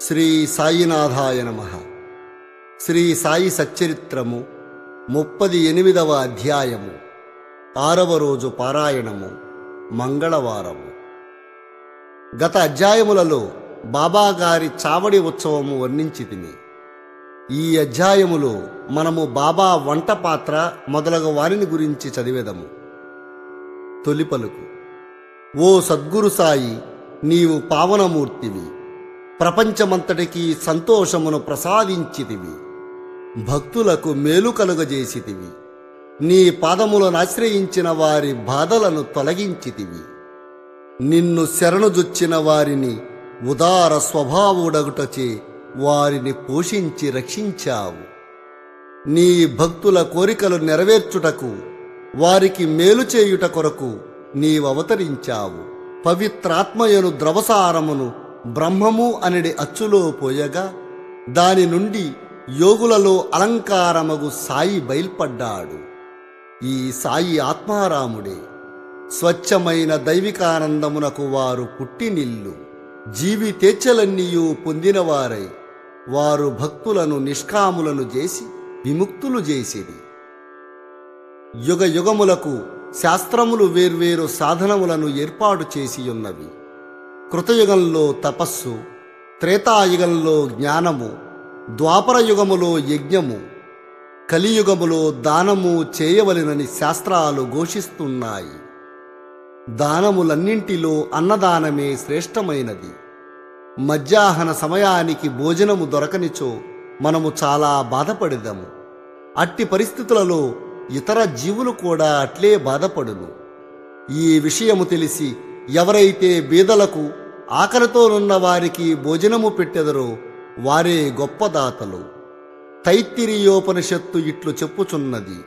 శ్రీ సాయినాథాయ నమ శ్రీ సాయి సచ్చరిత్రము ముప్పది ఎనిమిదవ అధ్యాయము ఆరవ రోజు పారాయణము మంగళవారము గత అధ్యాయములలో బాబాగారి చావడి ఉత్సవము వర్ణించితిని ఈ అధ్యాయములో మనము బాబా వంట పాత్ర మొదలగు వారిని గురించి చదివేదము తొలి పలుకు ఓ సద్గురు సాయి నీవు పావనమూర్తివి ప్రపంచమంతటికి సంతోషమును ప్రసాదించితివి భక్తులకు మేలు కలుగజేసితివి నీ పాదములను ఆశ్రయించిన వారి బాధలను తొలగించితివి నిన్ను శరణుజొచ్చిన వారిని ఉదార స్వభావుడగుటచే వారిని పోషించి రక్షించావు నీ భక్తుల కోరికలు నెరవేర్చుటకు వారికి మేలు చేయుట కొరకు నీవవతరించావు పవిత్రాత్మయను ద్రవసారమును బ్రహ్మము అనడి అచ్చులో పోయగా దాని నుండి యోగులలో అలంకారమగు సాయి బయల్పడ్డాడు ఈ సాయి ఆత్మారాముడే స్వచ్ఛమైన దైవికానందమునకు వారు పుట్టినిల్లు జీవితేచ్ఛలన్నీయూ పొందినవారై వారు భక్తులను నిష్కాములను చేసి విముక్తులు చేసిరి యుగ యుగములకు శాస్త్రములు వేర్వేరు సాధనములను ఏర్పాటు చేసి ఉన్నవి కృతయుగంలో తపస్సు త్రేతాయుగంలో జ్ఞానము ద్వాపర యుగములో యజ్ఞము కలియుగములో దానము చేయవలెనని శాస్త్రాలు ఘోషిస్తున్నాయి దానములన్నింటిలో అన్నదానమే శ్రేష్టమైనది మధ్యాహ్న సమయానికి భోజనము దొరకనిచో మనము చాలా బాధపడదాము అట్టి పరిస్థితులలో ఇతర జీవులు కూడా అట్లే బాధపడును ఈ విషయము తెలిసి ఎవరైతే బీదలకు ఆకలితోనున్న వారికి భోజనము పెట్టెదరో వారే గొప్ప దాతలు తైత్తిరీయోపనిషత్తు ఇట్లు చెప్పుచున్నది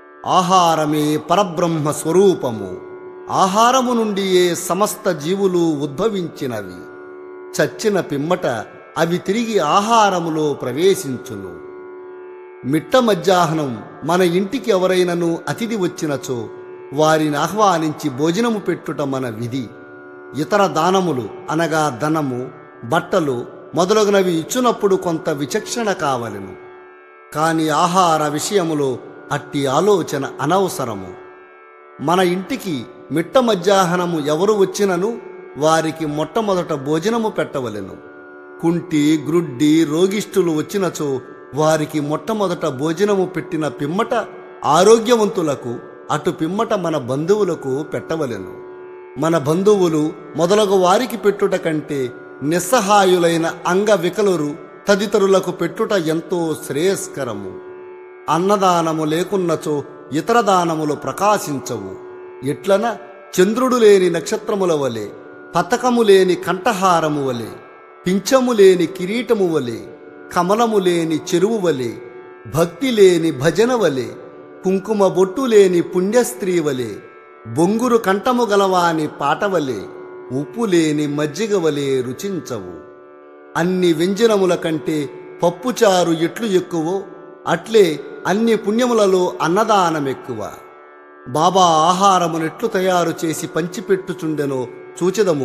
ఆహారమే పరబ్రహ్మ స్వరూపము ఆహారము నుండియే సమస్త జీవులు ఉద్భవించినవి చచ్చిన పిమ్మట అవి తిరిగి ఆహారములో ప్రవేశించును మిట్ట మధ్యాహ్నం మన ఇంటికి ఎవరైనను అతిథి వచ్చినచో వారిని ఆహ్వానించి భోజనము పెట్టుట మన విధి ఇతర దానములు అనగా ధనము బట్టలు మొదలగునవి ఇచ్చునప్పుడు కొంత విచక్షణ కావలెను కాని ఆహార విషయములో అట్టి ఆలోచన అనవసరము మన ఇంటికి మిట్ట మధ్యాహ్నము ఎవరు వచ్చినను వారికి మొట్టమొదట భోజనము పెట్టవలెను కుంటి గ్రుడ్డి రోగిష్ఠులు వచ్చినచో వారికి మొట్టమొదట భోజనము పెట్టిన పిమ్మట ఆరోగ్యవంతులకు అటు పిమ్మట మన బంధువులకు పెట్టవలెను మన బంధువులు మొదలగు వారికి పెట్టుట కంటే నిస్సహాయులైన అంగవికలురు తదితరులకు పెట్టుట ఎంతో శ్రేయస్కరము అన్నదానము లేకున్నచో ఇతర దానములు ప్రకాశించవు ఎట్లన చంద్రుడు లేని నక్షత్రముల వలె పతకము లేని కంఠహారము వలె పింఛము లేని కిరీటము వలె కమలము లేని చెరువు వలె భక్తి లేని భజన వలె కుంకుమ బొట్టు లేని పుణ్యస్త్రీ వలె బొంగురు కంఠము గలవాని పాట వలె ఉప్పు లేని మజ్జిగ వలె రుచించవు అన్ని వ్యంజనముల కంటే పప్పుచారు ఎట్లు ఎక్కువో అట్లే అన్ని పుణ్యములలో అన్నదానం ఎక్కువ బాబా ఆహారమునెట్లు తయారు చేసి పంచిపెట్టుచుండెనో చూచెదము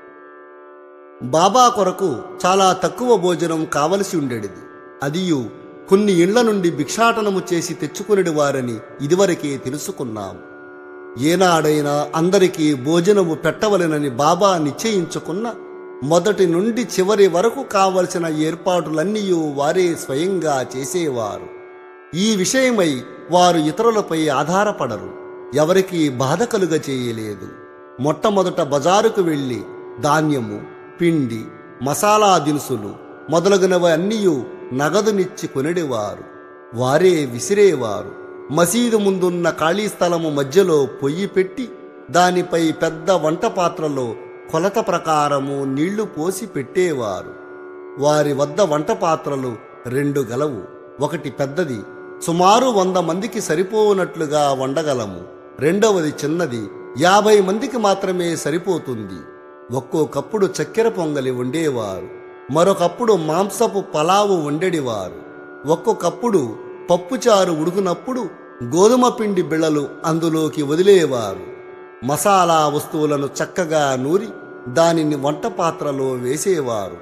బాబా కొరకు చాలా తక్కువ భోజనం కావలసి ఉండేది అదియు కొన్ని ఇండ్ల నుండి భిక్షాటనము చేసి తెచ్చుకునేది వారని ఇదివరకే తెలుసుకున్నాం ఏనాడైనా అందరికీ భోజనము పెట్టవలెనని బాబా నిశ్చయించుకున్న మొదటి నుండి చివరి వరకు కావలసిన ఏర్పాటులన్నీ వారే స్వయంగా చేసేవారు ఈ విషయమై వారు ఇతరులపై ఆధారపడరు ఎవరికీ బాధ కలుగ చేయలేదు మొట్టమొదట బజారుకు వెళ్ళి ధాన్యము పిండి మసాలా దినుసులు మొదలగునవి అన్నీ నగదునిచ్చి కొనిడేవారు వారే విసిరేవారు మసీదు ముందున్న ఖాళీ స్థలము మధ్యలో పొయ్యి పెట్టి దానిపై పెద్ద వంట పాత్రలో కొలత ప్రకారము నీళ్లు పోసి పెట్టేవారు వారి వద్ద వంట పాత్రలు రెండు గలవు ఒకటి పెద్దది సుమారు వంద మందికి సరిపోనట్లుగా వండగలము రెండవది చిన్నది యాభై మందికి మాత్రమే సరిపోతుంది ఒక్కొక్కప్పుడు చక్కెర పొంగలి వండేవారు మరొకప్పుడు మాంసపు పలావు వండెడివారు ఒక్కొక్కప్పుడు పప్పుచారు ఉడుకునప్పుడు గోధుమ పిండి బిళ్ళలు అందులోకి వదిలేవారు మసాలా వస్తువులను చక్కగా నూరి దానిని వంట పాత్రలో వేసేవారు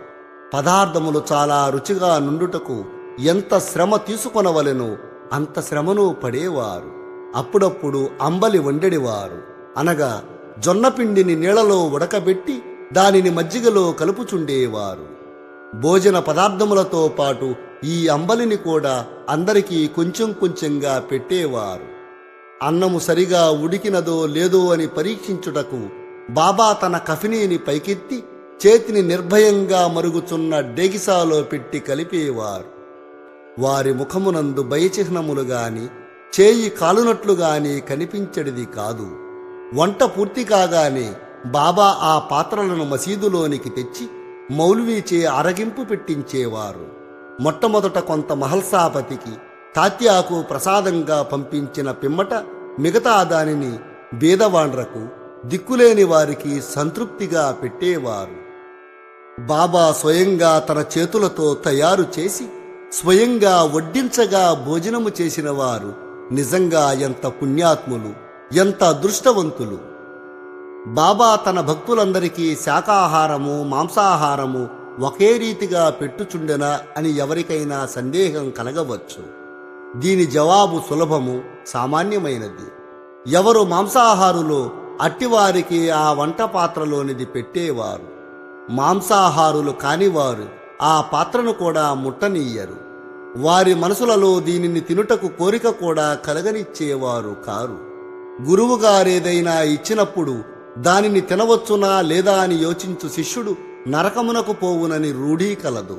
పదార్థములు చాలా రుచిగా నుండుటకు ఎంత శ్రమ తీసుకొనవలెనో అంత శ్రమను పడేవారు అప్పుడప్పుడు అంబలి వండెడివారు అనగా జొన్నపిండిని నీళ్లలో ఉడకబెట్టి దానిని మజ్జిగలో కలుపుచుండేవారు భోజన పదార్థములతో పాటు ఈ అంబలిని కూడా అందరికీ కొంచెం కొంచెంగా పెట్టేవారు అన్నము సరిగా ఉడికినదో లేదో అని పరీక్షించుటకు బాబా తన కఫినీని పైకెత్తి చేతిని నిర్భయంగా మరుగుచున్న డేగిసాలో పెట్టి కలిపేవారు వారి ముఖమునందు భయచిహ్నములు గాని చేయి కాలునట్లు గాని కనిపించడిది కాదు వంట పూర్తి కాగానే బాబా ఆ పాత్రలను మసీదులోనికి తెచ్చి మౌల్వీచే అరగింపు పెట్టించేవారు మొట్టమొదట కొంత మహల్సాపతికి తాత్యాకు ప్రసాదంగా పంపించిన పిమ్మట మిగతా దానిని బీదవాండ్రకు దిక్కులేని వారికి సంతృప్తిగా పెట్టేవారు బాబా స్వయంగా తన చేతులతో తయారు చేసి స్వయంగా వడ్డించగా భోజనము చేసిన వారు నిజంగా ఎంత పుణ్యాత్ములు ఎంత అదృష్టవంతులు బాబా తన భక్తులందరికీ శాకాహారము మాంసాహారము ఒకే రీతిగా పెట్టుచుండెనా అని ఎవరికైనా సందేహం కలగవచ్చు దీని జవాబు సులభము సామాన్యమైనది ఎవరు మాంసాహారులో అట్టివారికి ఆ వంట పాత్రలోనిది పెట్టేవారు మాంసాహారులు కానివారు ఆ పాత్రను కూడా ముట్టనీయరు వారి మనసులలో దీనిని తినుటకు కోరిక కూడా కలగనిచ్చేవారు కారు గురువుగారేదైనా ఇచ్చినప్పుడు దానిని తినవచ్చునా లేదా అని యోచించు శిష్యుడు నరకమునకు పోవునని రూఢీ కలదు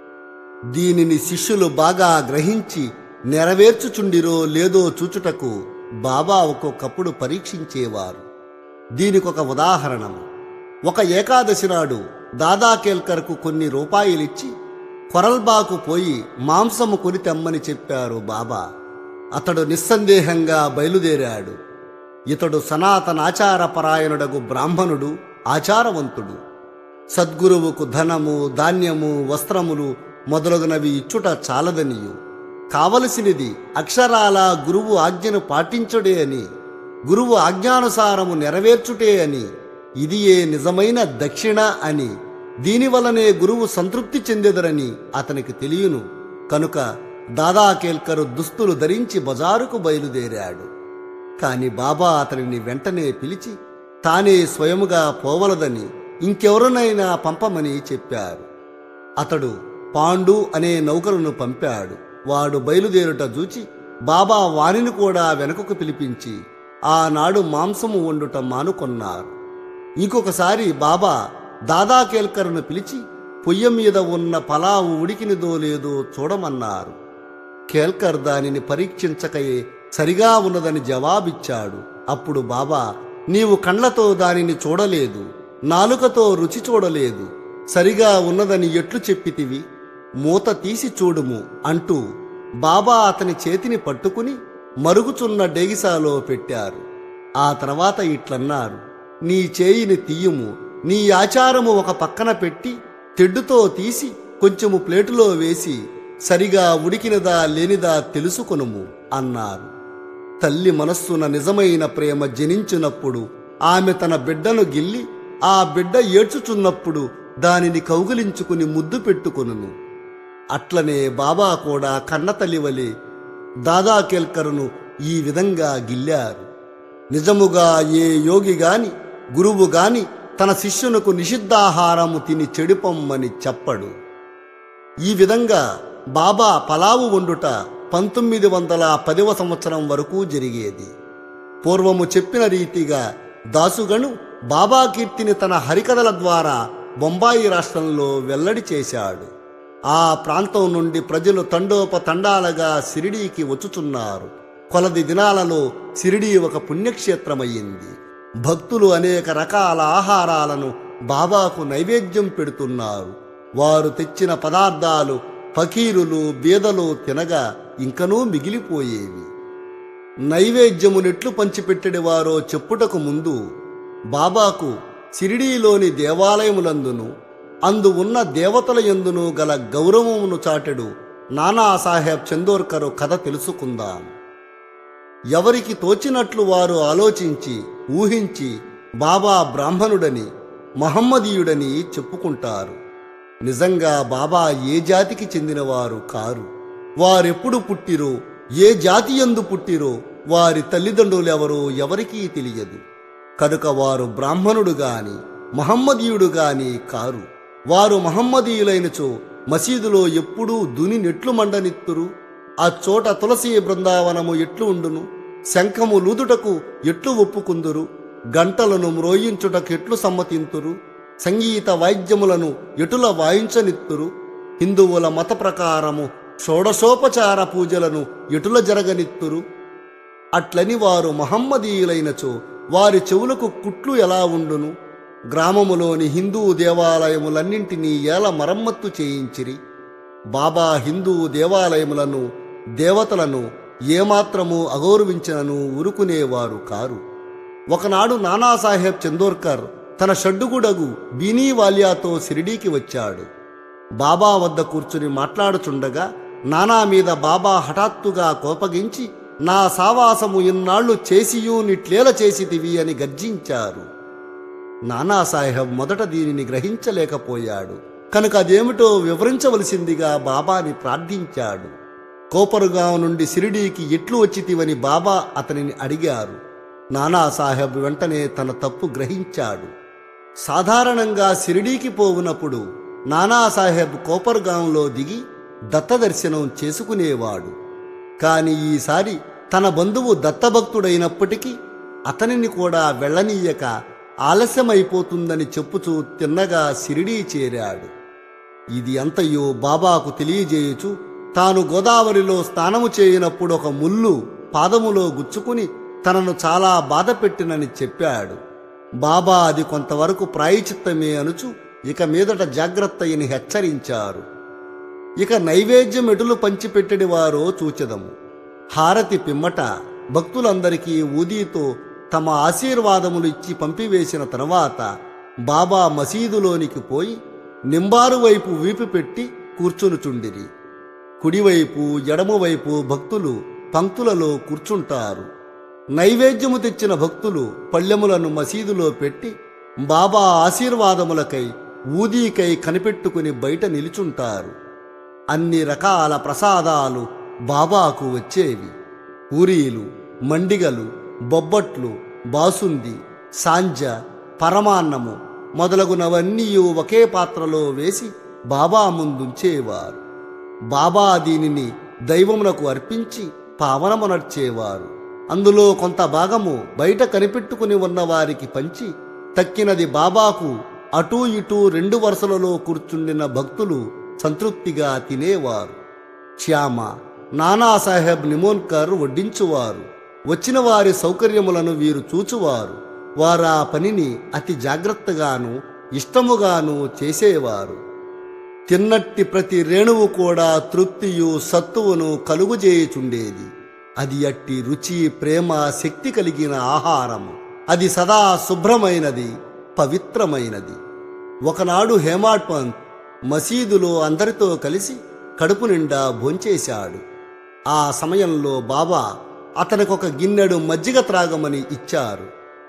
దీనిని శిష్యులు బాగా గ్రహించి నెరవేర్చుచుండిరో లేదో చూచుటకు బాబా ఒక్కొక్కప్పుడు పరీక్షించేవారు దీనికొక ఉదాహరణం ఒక ఏకాదశి నాడు దాదా కేల్కర్కు కొన్ని రూపాయలిచ్చి కొరల్బాకు పోయి మాంసము కొని తెమ్మని చెప్పారు బాబా అతడు నిస్సందేహంగా బయలుదేరాడు ఇతడు సనాతనాచార పరాయణుడగు బ్రాహ్మణుడు ఆచారవంతుడు సద్గురువుకు ధనము ధాన్యము వస్త్రములు మొదలగునవి ఇచ్చుట చాలదనియు కావలసినది అక్షరాల గురువు ఆజ్ఞను పాటించుడే అని గురువు ఆజ్ఞానుసారము నెరవేర్చుటే అని ఇది ఏ నిజమైన దక్షిణ అని దీనివలనే గురువు సంతృప్తి చెందెదరని అతనికి తెలియను కనుక దాదా కేల్కరు దుస్తులు ధరించి బజారుకు బయలుదేరాడు కాని బాబా అతనిని వెంటనే పిలిచి తానే స్వయముగా పోవలదని ఇంకెవరినైనా పంపమని చెప్పారు అతడు పాండు అనే నౌకరును పంపాడు వాడు బయలుదేరుట చూచి బాబా వారిని కూడా వెనుకకు పిలిపించి ఆనాడు మాంసము వండుట మానుకొన్నారు ఇంకొకసారి బాబా దాదా కేల్కర్ను పిలిచి పొయ్య మీద ఉన్న పలావు ఉడికినదో లేదో చూడమన్నారు కేల్కర్ దానిని పరీక్షించకయే సరిగా ఉన్నదని జవాబిచ్చాడు అప్పుడు బాబా నీవు కండ్లతో దానిని చూడలేదు నాలుకతో రుచి చూడలేదు సరిగా ఉన్నదని ఎట్లు చెప్పితివి మూత తీసి చూడుము అంటూ బాబా అతని చేతిని పట్టుకుని మరుగుచున్న డేగిసాలో పెట్టారు ఆ తర్వాత ఇట్లన్నారు నీ చేయిని తీయుము నీ ఆచారము ఒక పక్కన పెట్టి తెడ్డుతో తీసి కొంచెము ప్లేటులో వేసి సరిగా ఉడికినదా లేనిదా తెలుసుకొనుము అన్నారు తల్లి మనస్సున నిజమైన ప్రేమ జనించినప్పుడు ఆమె తన బిడ్డను గిల్లి ఆ బిడ్డ ఏడ్చుచున్నప్పుడు దానిని కౌగిలించుకుని ముద్దు పెట్టుకొనును అట్లనే బాబా కూడా కన్నతల్లి వలె దాదా కేల్కరును ఈ విధంగా గిల్లారు నిజముగా ఏ యోగి గాని గురువు గాని తన శిష్యునకు నిషిద్ధాహారము తిని చెడిపొమ్మని చెప్పడు ఈ విధంగా బాబా పలావు వండుట పంతొమ్మిది వందల పదవ సంవత్సరం వరకు జరిగేది పూర్వము చెప్పిన రీతిగా దాసుగను బాబా కీర్తిని తన హరికథల ద్వారా బొంబాయి రాష్ట్రంలో వెల్లడి చేశాడు ఆ ప్రాంతం నుండి ప్రజలు తండోపతండాలుగా సిరిడీకి వచ్చుచున్నారు కొలది దినాలలో సిరిడీ ఒక పుణ్యక్షేత్రమయ్యింది భక్తులు అనేక రకాల ఆహారాలను బాబాకు నైవేద్యం పెడుతున్నారు వారు తెచ్చిన పదార్థాలు ఫకీరులు బీదలు తినగా ఇంకనూ మిగిలిపోయేవి నైవేద్యమునెట్లు పంచిపెట్టెడివారో చెప్పుటకు ముందు బాబాకు సిరిడీలోని దేవాలయములందును అందు ఉన్న దేవతల యందును గల గౌరవమును చాటెడు నానాసాహెబ్ చందోర్కరు కథ తెలుసుకుందాం ఎవరికి తోచినట్లు వారు ఆలోచించి ఊహించి బాబా బ్రాహ్మణుడని మహమ్మదీయుడని చెప్పుకుంటారు నిజంగా బాబా ఏ జాతికి చెందినవారు కారు వారెప్పుడు పుట్టిరో ఏ జాతి యందు పుట్టిరో వారి తల్లిదండ్రులెవరో ఎవరికీ తెలియదు కనుక వారు బ్రాహ్మణుడు గాని మహమ్మదీయుడు గాని కారు వారు మహమ్మదీయులైనచో మసీదులో ఎప్పుడూ దుని నెట్లు మండనిత్తురు ఆ చోట తులసి బృందావనము ఎట్లు ఉండును శంఖము లూదుటకు ఎట్లు ఒప్పుకుందురు గంటలను మ్రోయించుటకు ఎట్లు సమ్మతింతురు సంగీత వాయిద్యములను ఎటుల వాయించనిత్తురు హిందువుల మత ప్రకారము షోడశోపచార పూజలను ఎటుల జరగనిత్తురు అట్లని వారు మహమ్మదీయులైనచో వారి చెవులకు కుట్లు ఎలా ఉండును గ్రామములోని హిందూ దేవాలయములన్నింటినీ ఏల మరమ్మత్తు చేయించిరి బాబా హిందూ దేవాలయములను దేవతలను ఏమాత్రము అగౌరవించినను ఉరుకునేవారు కారు ఒకనాడు నానాసాహెబ్ చందోర్కర్ తన షడ్డుగుడగు బీనీవాలియాతో షిరిడీకి వచ్చాడు బాబా వద్ద కూర్చుని మాట్లాడుచుండగా నానా మీద బాబా హఠాత్తుగా కోపగించి నా సావాసము ఇన్నాళ్లు చేసియూ నిట్లేల చేసితివి అని గర్జించారు నానాసాహెబ్ మొదట దీనిని గ్రహించలేకపోయాడు కనుక అదేమిటో వివరించవలసిందిగా బాబాని ప్రార్థించాడు కోపరుగాం నుండి సిరిడీకి ఎట్లు వచ్చితివని బాబా అతనిని అడిగారు నానాసాహెబ్ వెంటనే తన తప్పు గ్రహించాడు సాధారణంగా సిరిడీకి పోవునప్పుడు నానాసాహెబ్ కోపర్గాంలో దిగి దత్తదర్శనం చేసుకునేవాడు కాని ఈసారి తన బంధువు దత్తభక్తుడైనప్పటికీ అతనిని కూడా వెళ్ళనీయక ఆలస్యమైపోతుందని చెప్పుచూ తిన్నగా సిరిడీ చేరాడు ఇది అంతయో బాబాకు తెలియజేయుచు తాను గోదావరిలో స్నానము చేయనప్పుడు ఒక ముల్లు పాదములో గుచ్చుకుని తనను చాలా బాధ పెట్టినని చెప్పాడు బాబా అది కొంతవరకు ప్రాయచిత్తమే అనుచు ఇక మీదట జాగ్రత్త అని హెచ్చరించారు ఇక నైవేద్యం ఎటులు పంచిపెట్టడి వారో చూచెదము హారతి పిమ్మట భక్తులందరికీ ఊదీతో తమ ఆశీర్వాదములు ఇచ్చి పంపివేసిన తర్వాత బాబా మసీదులోనికి పోయి నింబారు వైపు వీపు పెట్టి కూర్చునుచుండిరి కుడివైపు ఎడమవైపు భక్తులు పంక్తులలో కూర్చుంటారు నైవేద్యము తెచ్చిన భక్తులు పళ్ళెములను మసీదులో పెట్టి బాబా ఆశీర్వాదములకై ఊదీకై కనిపెట్టుకుని బయట నిలుచుంటారు అన్ని రకాల ప్రసాదాలు బాబాకు వచ్చేవి పూరీలు మండిగలు బొబ్బట్లు బాసుంది సాంజ పరమాన్నము మొదలగునవన్నీ ఒకే పాత్రలో వేసి బాబా ముందుంచేవారు బాబా దీనిని దైవమునకు అర్పించి పావనమునర్చేవారు అందులో కొంత భాగము బయట కనిపెట్టుకుని ఉన్న వారికి పంచి తక్కినది బాబాకు అటూ ఇటూ రెండు వరుసలలో కూర్చుండిన భక్తులు సంతృప్తిగా తినేవారు శ్యామ నానాసాహెబ్ నిమోన్కర్ వడ్డించువారు వచ్చిన వారి సౌకర్యములను వీరు చూచువారు వారా పనిని అతి జాగ్రత్తగాను ఇష్టముగాను చేసేవారు తిన్నట్టి ప్రతి రేణువు కూడా తృప్తియు సత్తువును కలుగుజేయుచుండేది అది అట్టి రుచి ప్రేమ శక్తి కలిగిన ఆహారము అది సదా శుభ్రమైనది పవిత్రమైనది ఒకనాడు హేమాడ్ పంత్ మసీదులో అందరితో కలిసి కడుపు నిండా భోంచేశాడు ఆ సమయంలో బాబా అతనికొక గిన్నెడు మజ్జిగ త్రాగమని ఇచ్చారు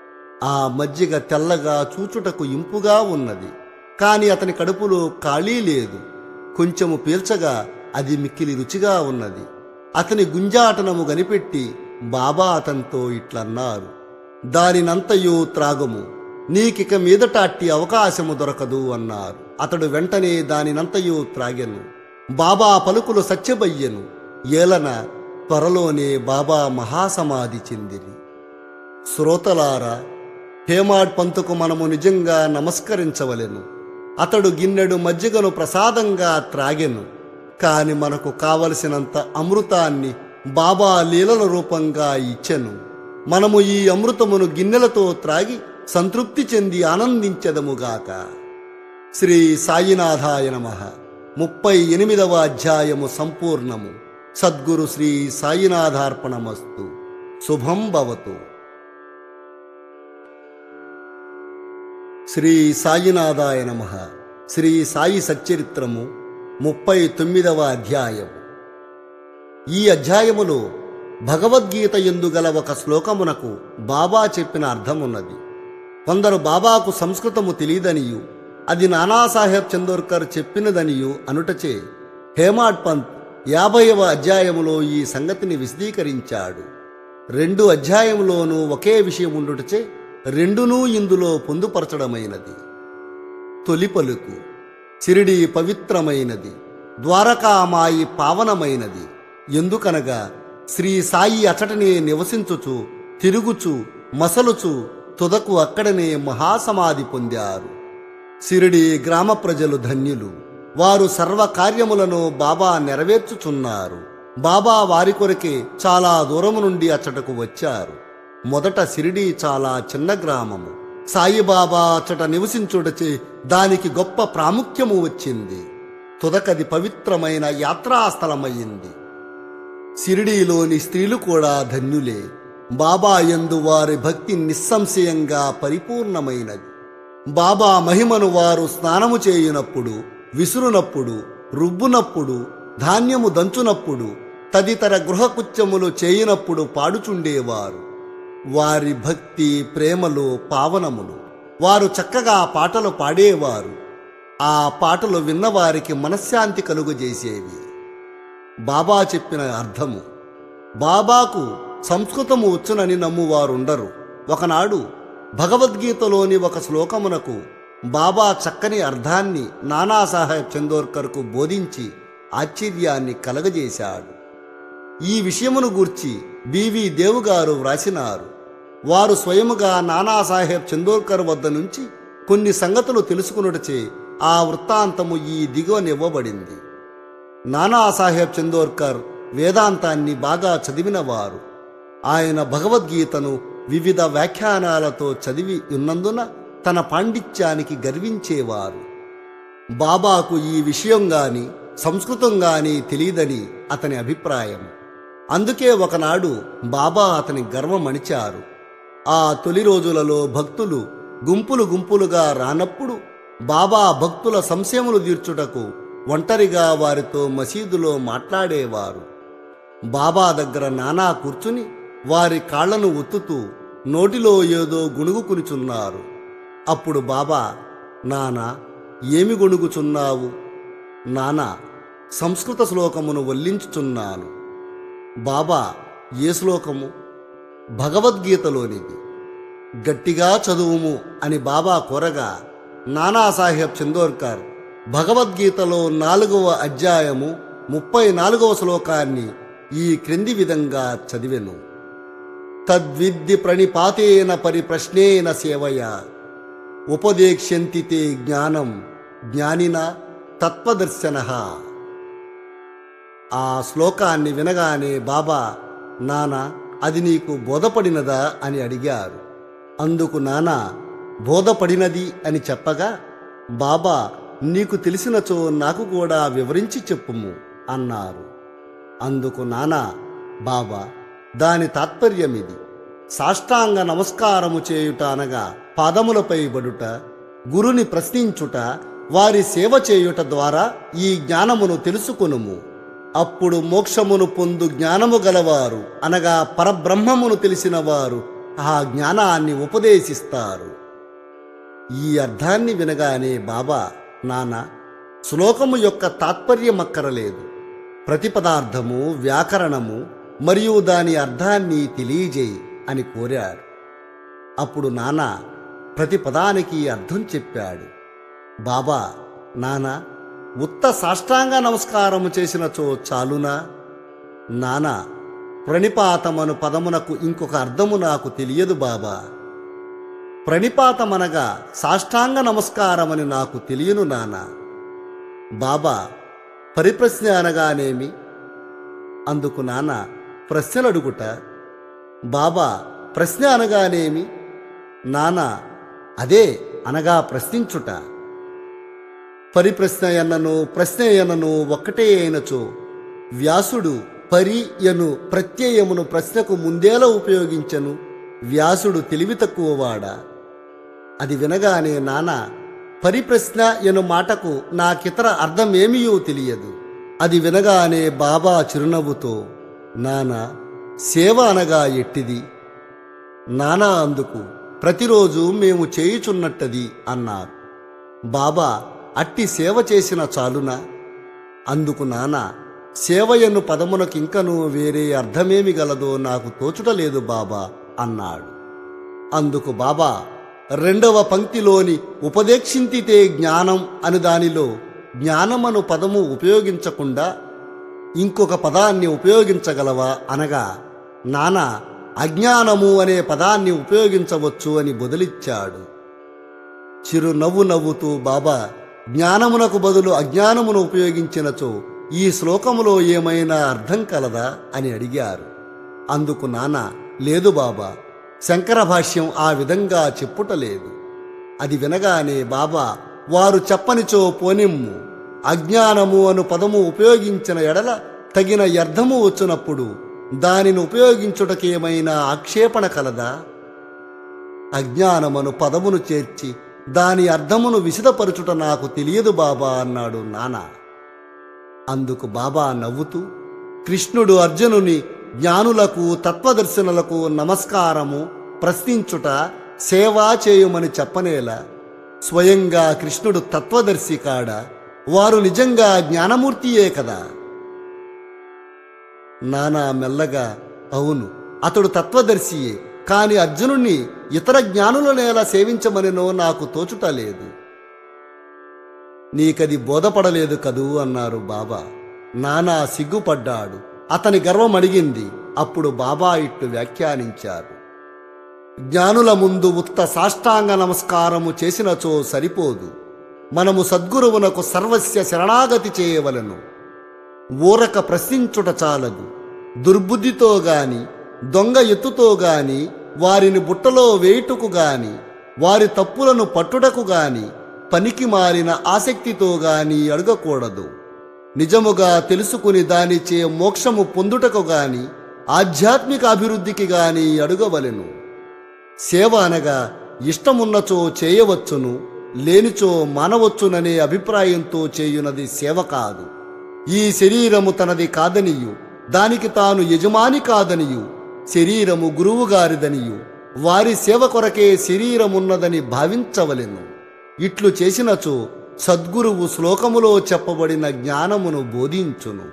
ఆ మజ్జిగ తెల్లగా చూచుటకు ఇంపుగా ఉన్నది కాని అతని కడుపులో ఖాళీ లేదు కొంచెము పీల్చగా అది మిక్కిలి రుచిగా ఉన్నది అతని గుంజాటనము గనిపెట్టి బాబా అతనితో ఇట్లన్నారు దానినంతయు త్రాగము నీకిక మీదట అట్టి అవకాశము దొరకదు అన్నారు అతడు వెంటనే దానినంతయు త్రాగెను బాబా పలుకులు సత్యబయ్యెను ఏలన త్వరలోనే బాబా మహాసమాధి చెందిరి శ్రోతలారా హేమాడ్ పంతుకు మనము నిజంగా నమస్కరించవలెను అతడు గిన్నెడు మజ్జిగను ప్రసాదంగా త్రాగెను కాని మనకు కావలసినంత అమృతాన్ని బాబా లీలల రూపంగా ఇచ్చెను మనము ఈ అమృతమును గిన్నెలతో త్రాగి సంతృప్తి చెంది ఆనందించెదముగాక శ్రీ సాయినాథాయ నమ ముప్పై ఎనిమిదవ అధ్యాయము సంపూర్ణము సద్గురు శ్రీ సాయినాథార్పణమస్తు శుభం భవతు శ్రీ సాయినాథాయ నమ శ్రీ సాయి సచ్చరిత్రము ముప్పై తొమ్మిదవ అధ్యాయం ఈ అధ్యాయములో భగవద్గీత ఎందుగల ఒక శ్లోకమునకు బాబా చెప్పిన అర్థమున్నది కొందరు బాబాకు సంస్కృతము తెలియదనియు అది నానాసాహెబ్ చందోర్కర్ చెప్పినదనియు అనుటచే హేమాడ్ పంత్ యాభైవ అధ్యాయములో ఈ సంగతిని విశదీకరించాడు రెండు అధ్యాయములోనూ ఒకే విషయం ఉండుటచే రెండునూ ఇందులో పొందుపరచడమైనది తొలి పలుకు చిరిడి పవిత్రమైనది ద్వారకామాయి పావనమైనది ఎందుకనగా శ్రీ సాయి అచటనే నివసించుచు తిరుగుచు మసలుచు తుదకు అక్కడనే మహాసమాధి పొందారు సిరిడి గ్రామ ప్రజలు ధన్యులు వారు సర్వ కార్యములను బాబా నెరవేర్చుచున్నారు బాబా వారి కొరకే చాలా దూరము నుండి అచ్చటకు వచ్చారు మొదట సిరిడి చాలా చిన్న గ్రామము సాయిబాబా అచ్చట నివసించుటచే దానికి గొప్ప ప్రాముఖ్యము వచ్చింది తుదకది పవిత్రమైన యాత్రాస్థలమయ్యింది సిరిడీలోని స్త్రీలు కూడా ధన్యులే బాబా యందు వారి భక్తి నిస్సంశయంగా పరిపూర్ణమైనది బాబా మహిమను వారు స్నానము చేయునప్పుడు విసురునప్పుడు రుబ్బునప్పుడు ధాన్యము దంచునప్పుడు తదితర గృహకృత్యములు చేయునప్పుడు పాడుచుండేవారు వారి భక్తి ప్రేమలు పావనములు వారు చక్కగా పాటలు పాడేవారు ఆ పాటలు విన్నవారికి మనశ్శాంతి కలుగజేసేవి బాబా చెప్పిన అర్థము బాబాకు సంస్కృతము వచ్చునని నమ్మువారుండరు ఒకనాడు భగవద్గీతలోని ఒక శ్లోకమునకు బాబా చక్కని అర్థాన్ని నానాసాహెబ్ చందోర్కర్కు బోధించి ఆశ్చర్యాన్ని కలగజేశాడు ఈ విషయమును గూర్చి బివి దేవుగారు వ్రాసినారు వారు స్వయముగా నానాసాహెబ్ చందోర్కర్ వద్ద నుంచి కొన్ని సంగతులు తెలుసుకున్నటచే ఆ వృత్తాంతము ఈ దిగువనివ్వబడింది నానాసాహెబ్ చందోర్కర్ వేదాంతాన్ని బాగా చదివినవారు ఆయన భగవద్గీతను వివిధ వ్యాఖ్యానాలతో చదివి ఉన్నందున తన పాండిత్యానికి గర్వించేవారు బాబాకు ఈ విషయం గాని సంస్కృతం గాని తెలియదని అతని అభిప్రాయం అందుకే ఒకనాడు బాబా అతని గర్వమణిచారు ఆ తొలి రోజులలో భక్తులు గుంపులు గుంపులుగా రానప్పుడు బాబా భక్తుల సంశయములు తీర్చుటకు ఒంటరిగా వారితో మసీదులో మాట్లాడేవారు బాబా దగ్గర నానా కూర్చుని వారి కాళ్లను ఒత్తుతూ నోటిలో ఏదో గుణుగుకునిచున్నారు అప్పుడు బాబా నానా ఏమి గొణుగుచున్నావు నానా సంస్కృత శ్లోకమును వల్లించుచున్నాను బాబా ఏ శ్లోకము భగవద్గీతలోనిది గట్టిగా చదువుము అని బాబా కోరగా నానాసాహెబ్ చందోర్కర్ భగవద్గీతలో నాలుగవ అధ్యాయము ముప్పై నాలుగవ శ్లోకాన్ని ఈ క్రింది విధంగా చదివెను తద్విద్ది ప్రణిపాతేన పరిప్రశ్నేన సేవయ ఉపదేక్ష్యంతి తే జ్ఞానం జ్ఞానిన తత్వదర్శన ఆ శ్లోకాన్ని వినగానే బాబా నానా అది నీకు బోధపడినదా అని అడిగారు అందుకు నానా బోధపడినది అని చెప్పగా బాబా నీకు తెలిసినచో నాకు కూడా వివరించి చెప్పుము అన్నారు అందుకు నానా బాబా దాని తాత్పర్యమిది సాష్టాంగ నమస్కారము చేయుట అనగా పాదములపై బడుట గురుని ప్రశ్నించుట వారి సేవ చేయుట ద్వారా ఈ జ్ఞానమును తెలుసుకొనుము అప్పుడు మోక్షమును పొందు జ్ఞానము గలవారు అనగా పరబ్రహ్మమును తెలిసిన వారు ఆ జ్ఞానాన్ని ఉపదేశిస్తారు ఈ అర్థాన్ని వినగానే బాబా నాన్న శ్లోకము యొక్క తాత్పర్యమక్కరలేదు ప్రతిపదార్థము వ్యాకరణము మరియు దాని అర్థాన్ని తెలియజేయి అని కోరాడు అప్పుడు నాన్న ప్రతి పదానికి అర్థం చెప్పాడు బాబా నానా ఉత్త సాష్టాంగ నమస్కారము చేసినచో చాలునా నానా ప్రణిపాతమను పదమునకు ఇంకొక అర్థము నాకు తెలియదు బాబా ప్రణిపాతమనగా సాష్టాంగ నమస్కారమని నాకు తెలియను నాన్న బాబా పరిప్రశ్న అనగానేమి అందుకు నాన్న ప్రశ్నలు అడుగుట బాబా ప్రశ్న అనగానేమి నాన్న అదే అనగా ప్రశ్నించుట పరిప్రశ్న ఎన్నను ప్రశ్న ఎన్నను ఒక్కటే అయినచో వ్యాసుడు పరి ఎను ప్రత్యయమును ప్రశ్నకు ముందేలా ఉపయోగించను వ్యాసుడు తెలివి తక్కువవాడా అది వినగానే నాన్న పరిప్రశ్న ఎను మాటకు నాకితర అర్థమేమియో తెలియదు అది వినగానే బాబా చిరునవ్వుతో నానా సేవ అనగా ఎట్టిది నానా అందుకు ప్రతిరోజు మేము చేయుచున్నట్టది అన్నారు బాబా అట్టి సేవ చేసిన చాలునా అందుకు నాన్న సేవయను పదమునకింకను వేరే అర్థమేమి గలదో నాకు తోచుటలేదు బాబా అన్నాడు అందుకు బాబా రెండవ పంక్తిలోని ఉపదేక్షింతితే జ్ఞానం అని దానిలో జ్ఞానమను పదము ఉపయోగించకుండా ఇంకొక పదాన్ని ఉపయోగించగలవా అనగా నాన్న అజ్ఞానము అనే పదాన్ని ఉపయోగించవచ్చు అని బదులిచ్చాడు చిరునవ్వు నవ్వుతూ బాబా జ్ఞానమునకు బదులు అజ్ఞానమును ఉపయోగించినచో ఈ శ్లోకములో ఏమైనా అర్థం కలదా అని అడిగారు అందుకు నాన్న లేదు బాబా శంకర భాష్యం ఆ విధంగా చెప్పుటలేదు అది వినగానే బాబా వారు చెప్పనిచో పోనిమ్ము అజ్ఞానము అను పదము ఉపయోగించిన ఎడల తగిన అర్థము వచ్చినప్పుడు దానిని ఉపయోగించుటకేమైనా ఆక్షేపణ కలదా అజ్ఞానమను పదమును చేర్చి దాని అర్థమును విశదపరచుట నాకు తెలియదు బాబా అన్నాడు నాన్న అందుకు బాబా నవ్వుతూ కృష్ణుడు అర్జునుని జ్ఞానులకు తత్వదర్శనులకు నమస్కారము ప్రశ్నించుట సేవా చేయుమని చెప్పనేలా స్వయంగా కృష్ణుడు తత్వదర్శి కాడ వారు నిజంగా జ్ఞానమూర్తియే కదా నానా మెల్లగా అవును అతడు తత్వదర్శియే కాని అర్జునుణ్ణి ఇతర జ్ఞానులనేలా సేవించమనినో నాకు తోచుట లేదు నీకది బోధపడలేదు కదూ అన్నారు బాబా నానా సిగ్గుపడ్డాడు అతని గర్వం అడిగింది అప్పుడు బాబా ఇట్లు వ్యాఖ్యానించారు జ్ఞానుల ముందు ఉత్త సాష్టాంగ నమస్కారము చేసినచో సరిపోదు మనము సద్గురువునకు సర్వస్య శరణాగతి చేయవలను ఊరక ప్రశ్నించుట చాలదు దుర్బుద్ధితో గాని దొంగ ఎత్తుతో గాని వారిని బుట్టలో వేయుటకు గాని వారి తప్పులను పట్టుటకు గాని పనికి మారిన ఆసక్తితో గాని అడగకూడదు నిజముగా తెలుసుకుని దానిచే మోక్షము పొందుటకు గాని ఆధ్యాత్మిక అభివృద్ధికి గాని అడుగవలెను సేవ అనగా ఇష్టమున్నచో చేయవచ్చును లేనిచో మానవచ్చుననే అభిప్రాయంతో చేయునది సేవ కాదు ఈ శరీరము తనది కాదనియు దానికి తాను యజమాని కాదనియు శరీరము గురువుగారిదనియు వారి సేవ కొరకే శరీరమున్నదని భావించవలెను ఇట్లు చేసినచో సద్గురువు శ్లోకములో చెప్పబడిన జ్ఞానమును బోధించును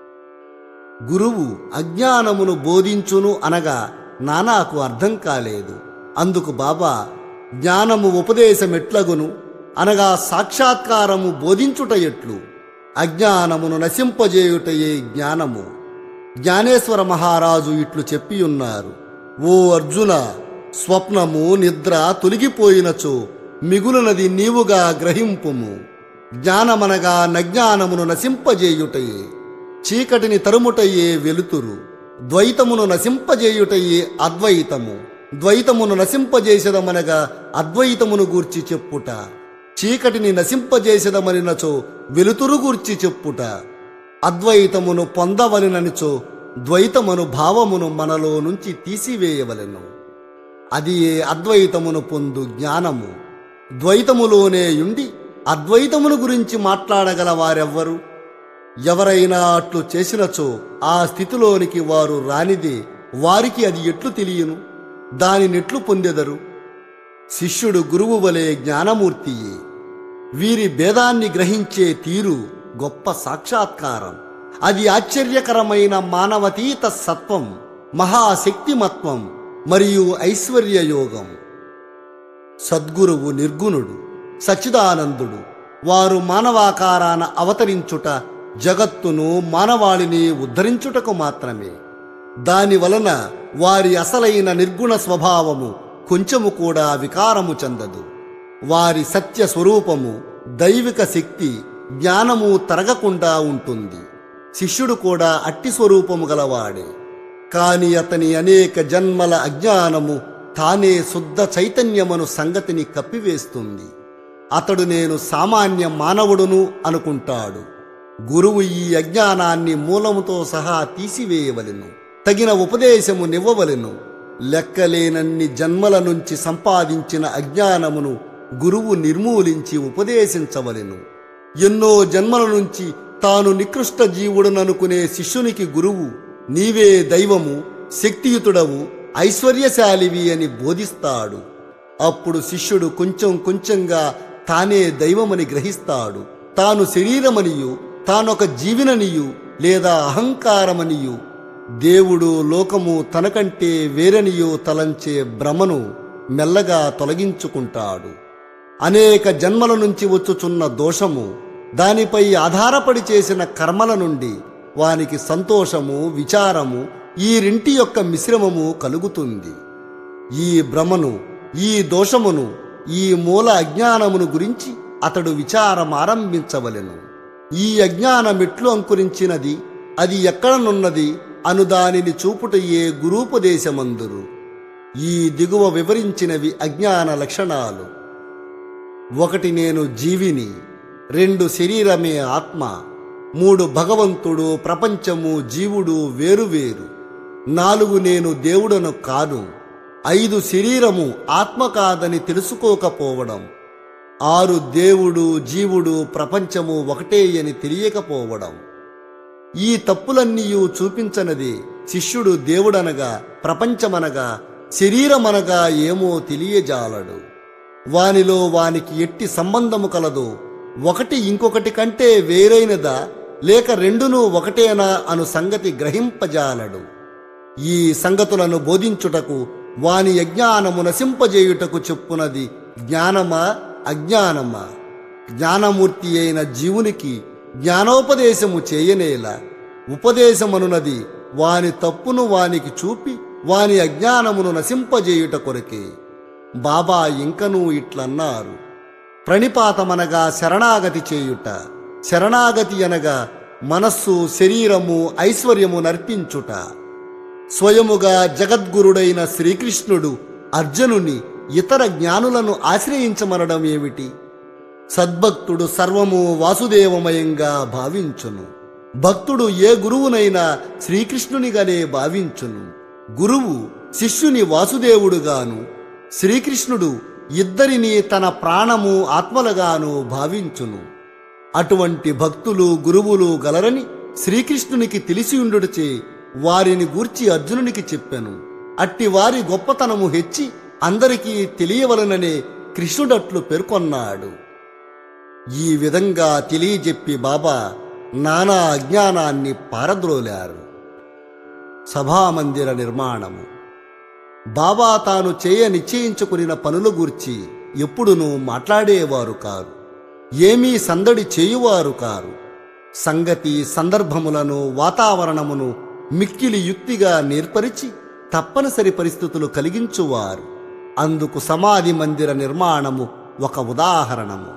గురువు అజ్ఞానమును బోధించును అనగా నానాకు అర్థం కాలేదు అందుకు బాబా జ్ఞానము ఉపదేశమెట్లగును అనగా సాక్షాత్కారము బోధించుట ఎట్లు అజ్ఞానమును నశింపజేయుటయే జ్ఞానము జ్ఞానేశ్వర మహారాజు ఇట్లు చెప్పియున్నారు ఓ అర్జున స్వప్నము నిద్ర తొలగిపోయినచో మిగులునది నీవుగా గ్రహింపుము జ్ఞానమనగా నజ్ఞానమును నశింపజేయుటయే చీకటిని తరుముటయే వెలుతురు ద్వైతమును నశింపజేయుటయే అద్వైతము ద్వైతమును నశింపజేసదమనగా అద్వైతమును గూర్చి చెప్పుట చీకటిని నశింపజేసదమనినచో వెలుతురు గూర్చి చెప్పుట అద్వైతమును పొందవలెననిచో ద్వైతమును భావమును మనలో నుంచి తీసివేయవలెను అది ఏ అద్వైతమును పొందు జ్ఞానము ద్వైతములోనే ఉండి అద్వైతమును గురించి మాట్లాడగల వారెవ్వరు ఎవరైనా అట్లు చేసినచో ఆ స్థితిలోనికి వారు రానిదే వారికి అది ఎట్లు తెలియను దానినెట్లు పొందెదరు శిష్యుడు గురువు వలె జ్ఞానమూర్తియే వీరి భేదాన్ని గ్రహించే తీరు గొప్ప సాక్షాత్కారం అది ఆశ్చర్యకరమైన మానవతీత సత్వం మహాశక్తిమత్వం మరియు ఐశ్వర్య యోగం సద్గురువు నిర్గుణుడు సచ్చిదానందుడు వారు మానవాకారాన అవతరించుట జగత్తును మానవాళిని ఉద్ధరించుటకు మాత్రమే దాని వలన వారి అసలైన నిర్గుణ స్వభావము కొంచెము కూడా వికారము చెందదు వారి సత్య స్వరూపము దైవిక శక్తి జ్ఞానము తరగకుండా ఉంటుంది శిష్యుడు కూడా అట్టి స్వరూపము గలవాడే కాని అతని అనేక జన్మల అజ్ఞానము తానే శుద్ధ చైతన్యమను సంగతిని కప్పివేస్తుంది అతడు నేను సామాన్య మానవుడును అనుకుంటాడు గురువు ఈ అజ్ఞానాన్ని మూలముతో సహా తీసివేయవలెను తగిన ఉపదేశము నివ్వవలెను లెక్కలేనన్ని జన్మల నుంచి సంపాదించిన అజ్ఞానమును గురువు నిర్మూలించి ఉపదేశించవలెను ఎన్నో జన్మల నుంచి తాను నికృష్ట జీవుడననుకునే శిష్యునికి గురువు నీవే దైవము శక్తియుతుడవు ఐశ్వర్యశాలివి అని బోధిస్తాడు అప్పుడు శిష్యుడు కొంచెం కొంచెంగా తానే దైవమని గ్రహిస్తాడు తాను శరీరమనియు తానొక జీవిననియు లేదా అహంకారమనియు దేవుడు లోకము తనకంటే వేరనియో తలంచే భ్రమను మెల్లగా తొలగించుకుంటాడు అనేక జన్మల నుంచి వచ్చుచున్న దోషము దానిపై ఆధారపడి చేసిన కర్మల నుండి వానికి సంతోషము విచారము ఈ రెంటి యొక్క మిశ్రమము కలుగుతుంది ఈ భ్రమను ఈ దోషమును ఈ మూల అజ్ఞానమును గురించి అతడు విచారం ఆరంభించవలెను ఈ అజ్ఞానమెట్లు అంకురించినది అది ఎక్కడనున్నది అను దానిని చూపుటయే గురూపదేశమందురు ఈ దిగువ వివరించినవి అజ్ఞాన లక్షణాలు ఒకటి నేను జీవిని రెండు శరీరమే ఆత్మ మూడు భగవంతుడు ప్రపంచము జీవుడు వేరువేరు నాలుగు నేను దేవుడను కాను ఐదు శరీరము ఆత్మ కాదని తెలుసుకోకపోవడం ఆరు దేవుడు జీవుడు ప్రపంచము ఒకటే అని తెలియకపోవడం ఈ తప్పులన్నీయూ చూపించనది శిష్యుడు దేవుడనగా ప్రపంచమనగా శరీరమనగా ఏమో తెలియజాలడు వానిలో వానికి ఎట్టి సంబంధము కలదో ఒకటి ఇంకొకటి కంటే వేరైనదా లేక రెండును ఒకటేనా అను సంగతి గ్రహింపజాలడు ఈ సంగతులను బోధించుటకు వాని అజ్ఞానము నశింపజేయుటకు చెప్పునది జ్ఞానమా అజ్ఞానమా జ్ఞానమూర్తి అయిన జీవునికి జ్ఞానోపదేశము చేయనేలా ఉపదేశమనునది వాని తప్పును వానికి చూపి వాని అజ్ఞానమును నశింపజేయుట కొరకే బాబా ఇంకనూ ఇట్లన్నారు ప్రణిపాతమనగా శరణాగతి చేయుట శరణాగతి అనగా మనస్సు శరీరము ఐశ్వర్యము నర్పించుట స్వయముగా జగద్గురుడైన శ్రీకృష్ణుడు అర్జునుని ఇతర జ్ఞానులను ఆశ్రయించమనడం ఏమిటి సద్భక్తుడు సర్వము వాసుదేవమయంగా భావించును భక్తుడు ఏ గురువునైనా శ్రీకృష్ణునిగానే భావించును గురువు శిష్యుని వాసుదేవుడుగాను శ్రీకృష్ణుడు ఇద్దరిని తన ప్రాణము ఆత్మలుగాను భావించును అటువంటి భక్తులు గురువులు గలరని శ్రీకృష్ణునికి తెలిసియుండుటచే వారిని గూర్చి అర్జునునికి చెప్పాను అట్టి వారి గొప్పతనము హెచ్చి అందరికీ తెలియవలననే కృష్ణుడట్లు పేర్కొన్నాడు ఈ విధంగా తెలియజెప్పి బాబా నానా అజ్ఞానాన్ని పారద్రోలారు సభామందిర నిర్మాణము బాబా తాను చేయ నిశ్చయించుకునిన పనుల గూర్చి ఎప్పుడునూ మాట్లాడేవారు కారు ఏమీ సందడి చేయువారు కారు సంగతి సందర్భములను వాతావరణమును మిక్కిలి యుక్తిగా నేర్పరిచి తప్పనిసరి పరిస్థితులు కలిగించువారు అందుకు సమాధి మందిర నిర్మాణము ఒక ఉదాహరణము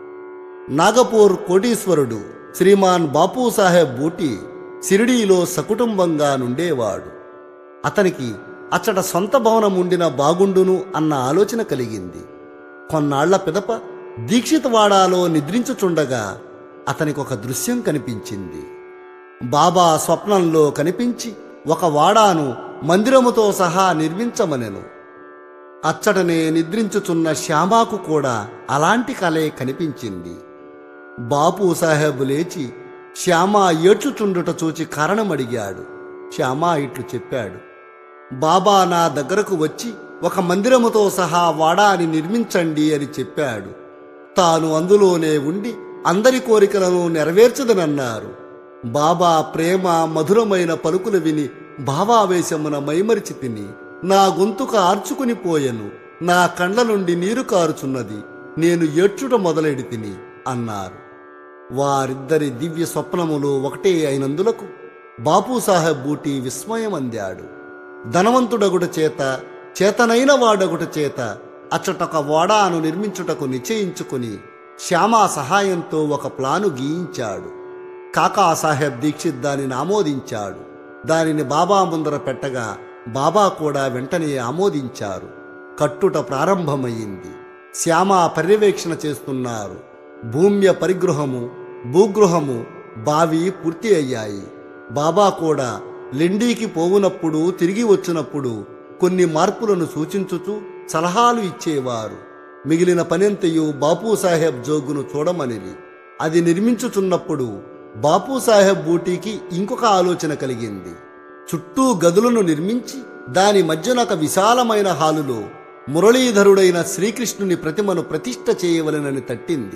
నాగపూర్ కోటీశ్వరుడు శ్రీమాన్ బాపూసాహెబ్ బూటి సిరిడీలో సకుటుంబంగా నుండేవాడు అతనికి అచ్చట సొంత భవనం ఉండిన బాగుండును అన్న ఆలోచన కలిగింది కొన్నాళ్ల పిదప దీక్షితవాడాలో నిద్రించుచుండగా అతనికి ఒక దృశ్యం కనిపించింది బాబా స్వప్నంలో కనిపించి ఒక వాడాను మందిరముతో సహా నిర్మించమనెను అచ్చటనే నిద్రించుచున్న శ్యామాకు కూడా అలాంటి కలే కనిపించింది బాపు సాహెబ్ లేచి శ్యామా ఏడ్చుచుండుట చూచి కారణమడిగాడు శ్యామా ఇట్లు చెప్పాడు బాబా నా దగ్గరకు వచ్చి ఒక మందిరముతో సహా వాడాని నిర్మించండి అని చెప్పాడు తాను అందులోనే ఉండి అందరి కోరికలను నెరవేర్చదనన్నారు బాబా ప్రేమ మధురమైన పలుకులు విని భావావేశమున మైమరిచి తిని నా గొంతుక ఆర్చుకుని పోయెను నా కండ్ల నుండి నీరు కారుచున్నది నేను ఏడ్చుట మొదలెడి తిని అన్నారు వారిద్దరి దివ్య స్వప్నములు ఒకటే అయినందులకు బాపూసాహెబ్ బూటి విస్మయం అందాడు ధనవంతుడగుట చేత చేతనైన వాడగుట చేత అచ్చటొక వాడాను నిర్మించుటకు నిశ్చయించుకుని శ్యామా సహాయంతో ఒక ప్లాను గీయించాడు కాకాసాహెబ్ దీక్షిత్ దానిని ఆమోదించాడు దానిని బాబా ముందర పెట్టగా బాబా కూడా వెంటనే ఆమోదించారు కట్టుట ప్రారంభమయ్యింది శ్యామ పర్యవేక్షణ చేస్తున్నారు భూమ్య పరిగృహము భూగృహము బావి పూర్తి అయ్యాయి బాబా కూడా లెండీకి పోవునప్పుడు తిరిగి వచ్చినప్పుడు కొన్ని మార్పులను సూచించుచూ సలహాలు ఇచ్చేవారు మిగిలిన పనంతయు బాపూ సాహెబ్ జోగును చూడమనిది అది నిర్మించుచున్నప్పుడు బాపూ సాహెబ్ బూటీకి ఇంకొక ఆలోచన కలిగింది చుట్టూ గదులను నిర్మించి దాని మధ్యన ఒక విశాలమైన హాలులో మురళీధరుడైన శ్రీకృష్ణుని ప్రతిమను ప్రతిష్ఠ చేయవలెనని తట్టింది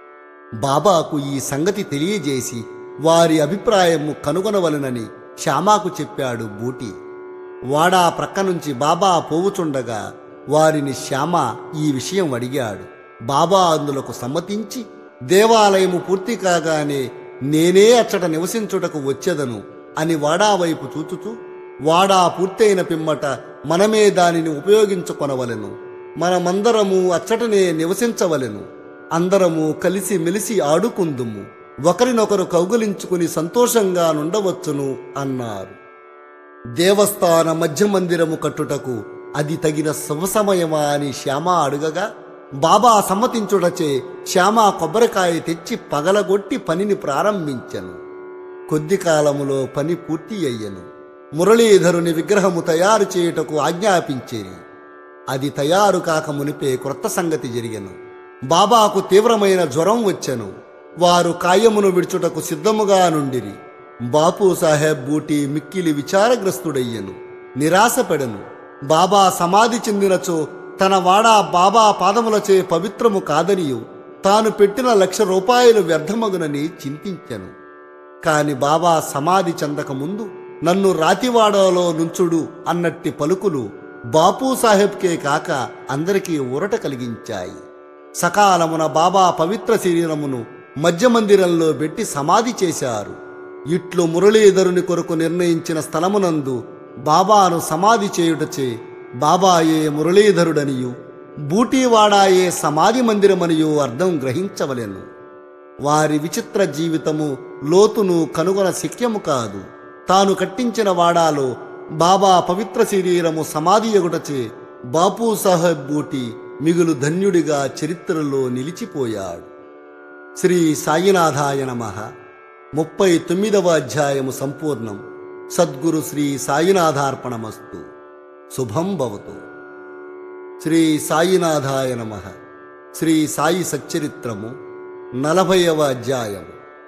బాబాకు ఈ సంగతి తెలియజేసి వారి అభిప్రాయము కనుగొనవలెనని శ్యామాకు చెప్పాడు బూటి వాడా ప్రక్క నుంచి బాబా పోవుచుండగా వారిని శ్యామ ఈ విషయం అడిగాడు బాబా అందులకు సమ్మతించి దేవాలయము పూర్తి కాగానే నేనే అచ్చట నివసించుటకు వచ్చెదను అని వాడా వైపు చూచుచూ వాడా పూర్తయిన పిమ్మట మనమే దానిని ఉపయోగించుకొనవలెను మనమందరము అచ్చటనే నివసించవలెను అందరము కలిసి మెలిసి ఆడుకుందుము ఒకరినొకరు కౌగులించుకుని సంతోషంగా నుండవచ్చును అన్నారు దేవస్థాన మధ్య మందిరము కట్టుటకు అది తగిన శుభసమయమా అని శ్యామ అడుగగా బాబా సమ్మతించుటచే శ్యామ కొబ్బరికాయ తెచ్చి పగలగొట్టి పనిని ప్రారంభించెను కొద్ది కాలములో పని పూర్తి అయ్యను మురళీధరుని విగ్రహము తయారు చేయుటకు ఆజ్ఞాపించేది అది తయారు కాక మునిపే క్రొత్త సంగతి జరిగెను బాబాకు తీవ్రమైన జ్వరం వచ్చెను వారు కాయమును విడుచుటకు సిద్ధముగా నుండిరి బాపు సాహెబ్ బూటి మిక్కిలి విచారగ్రస్తుడయ్యను నిరాశపెడను బాబా సమాధి చెందినచో తన వాడా బాబా పాదములచే పవిత్రము కాదనియు తాను పెట్టిన లక్ష రూపాయలు వ్యర్థమగునని చింతించెను కాని బాబా సమాధి చెందక ముందు నన్ను రాతివాడలో నుంచుడు అన్నట్టి పలుకులు బాపు సాహెబ్కే కాక అందరికీ ఊరట కలిగించాయి సకాలమున బాబా పవిత్ర శరీరమును మధ్య మందిరంలో పెట్టి సమాధి చేశారు ఇట్లు మురళీధరుని కొరకు నిర్ణయించిన స్థలమునందు బాబాను సమాధి చేయుటచే బాబాయే మురళీధరుడనియు బూటీవాడాయే సమాధి మందిరమనియు అర్థం గ్రహించవలెను వారి విచిత్ర జీవితము లోతును కనుగొన శక్యము కాదు తాను కట్టించిన వాడాలో బాబా పవిత్ర శరీరము సమాధి ఎగుటచే బాపు సాహెబ్ బూటి మిగులు ధన్యుడిగా చరిత్రలో నిలిచిపోయాడు శ్రీ సాయినాథాయ నమ ముప్పై తొమ్మిదవ అధ్యాయము సంపూర్ణం సద్గురు శ్రీ సాయినాథార్పణమస్తు శుభం భవతు శ్రీ సాయినాథాయ నమ శ్రీ సాయి సచ్చరిత్రము నలభైవ అధ్యాయం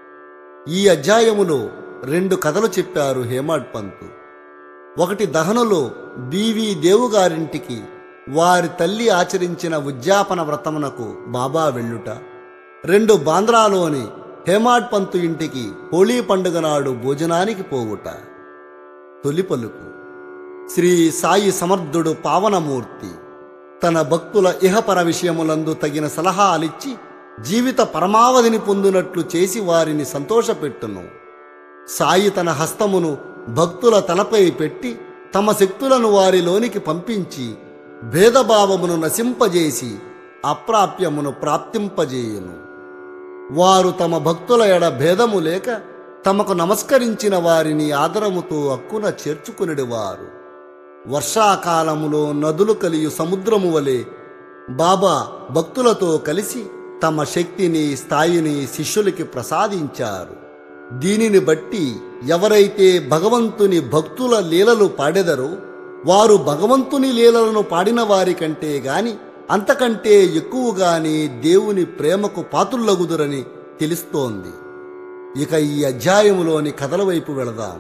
ఈ అధ్యాయములో రెండు కథలు చెప్పారు హేమాడ్ పంతు ఒకటి దహనలో బీవి దేవుగారింటికి వారి తల్లి ఆచరించిన ఉద్యాపన వ్రతమునకు బాబా వెళ్ళుట రెండు బాంద్రాలోని హేమాడ్ పంతు ఇంటికి హోళీ పండుగ నాడు భోజనానికి పోవుట తొలి పలుకు శ్రీ సాయి సమర్థుడు పావనమూర్తి తన భక్తుల ఇహపర విషయములందు తగిన సలహాలిచ్చి జీవిత పరమావధిని పొందినట్లు చేసి వారిని సంతోషపెట్టును సాయి తన హస్తమును భక్తుల తలపై పెట్టి తమ శక్తులను వారిలోనికి పంపించి భేదభావమును నశింపజేసి అప్రాప్యమును ప్రాప్తింపజేయును వారు తమ భక్తుల ఎడ భేదము లేక తమకు నమస్కరించిన వారిని ఆదరముతో అక్కున చేర్చుకునిడివారు వర్షాకాలములో నదులు కలియు సముద్రము వలె బాబా భక్తులతో కలిసి తమ శక్తిని స్థాయిని శిష్యులకి ప్రసాదించారు దీనిని బట్టి ఎవరైతే భగవంతుని భక్తుల లీలలు పాడెదరో వారు భగవంతుని లీలలను పాడిన వారి కంటే గాని అంతకంటే ఎక్కువగాని దేవుని ప్రేమకు పాతుల్లగుదురని తెలుస్తోంది ఇక ఈ అధ్యాయములోని కథల వైపు వెళదాం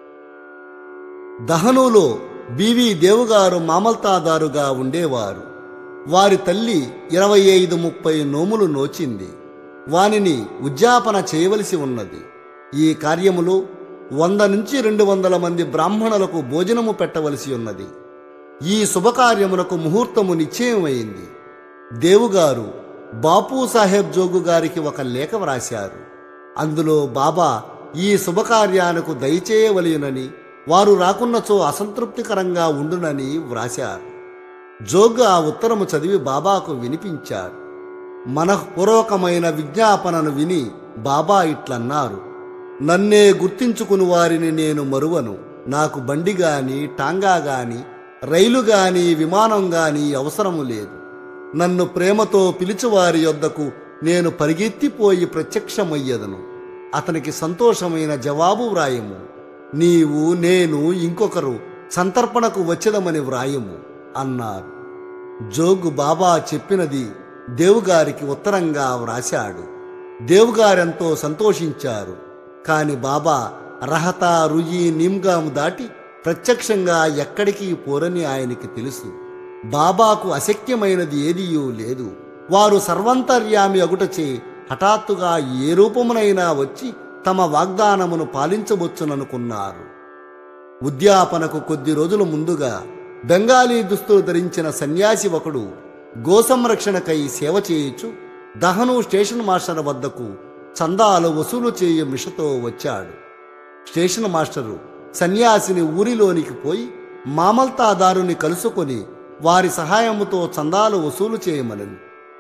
దహనులో బీవీ దేవుగారు మామల్తాదారుగా ఉండేవారు వారి తల్లి ఇరవై ఐదు ముప్పై నోములు నోచింది వానిని ఉద్యాపన చేయవలసి ఉన్నది ఈ కార్యములో వంద నుంచి రెండు వందల మంది బ్రాహ్మణులకు భోజనము పెట్టవలసి ఉన్నది ఈ శుభకార్యమునకు ముహూర్తము నిశ్చయమైంది దేవుగారు బాపు సాహెబ్ జోగు గారికి ఒక లేఖ వ్రాశారు అందులో బాబా ఈ శుభకార్యానికి దయచేయవలయునని వారు రాకున్నచో అసంతృప్తికరంగా ఉండునని వ్రాశారు జోగ్ ఆ ఉత్తరము చదివి బాబాకు వినిపించాడు మనఃపూర్వకమైన విజ్ఞాపనను విని బాబా ఇట్లన్నారు నన్నే గుర్తించుకుని వారిని నేను మరువను నాకు బండి గాని టాంగా గాని రైలు గాని విమానం గాని అవసరము లేదు నన్ను ప్రేమతో పిలిచివారి యొద్దకు నేను పరిగెత్తిపోయి ప్రత్యక్షమయ్యదను అతనికి సంతోషమైన జవాబు వ్రాయము నీవు నేను ఇంకొకరు సంతర్పణకు వచ్చదమని వ్రాయము అన్నారు జోగు బాబా చెప్పినది దేవుగారికి ఉత్తరంగా వ్రాశాడు దేవుగారెంతో సంతోషించారు కాని బాబా రహతా రుయి నిమ్గాము దాటి ప్రత్యక్షంగా ఎక్కడికి పోరని ఆయనకి తెలుసు బాబాకు అశక్యమైనది ఏదియూ లేదు వారు సర్వంతర్యామి అగుటచే హఠాత్తుగా ఏ రూపమునైనా వచ్చి తమ వాగ్దానమును పాలించవచ్చుననుకున్నారు ఉద్యాపనకు కొద్ది రోజుల ముందుగా బెంగాలీ దుస్తులు ధరించిన సన్యాసి ఒకడు గోసంరక్షణకై సేవ చేయుచు దహను స్టేషన్ మాస్టర్ వద్దకు చందాలు వసూలు చేయ మిషతో వచ్చాడు స్టేషన్ మాస్టరు సన్యాసిని ఊరిలోనికి పోయి మామల్తాదారుని కలుసుకొని వారి సహాయముతో చందాలు వసూలు చేయమనను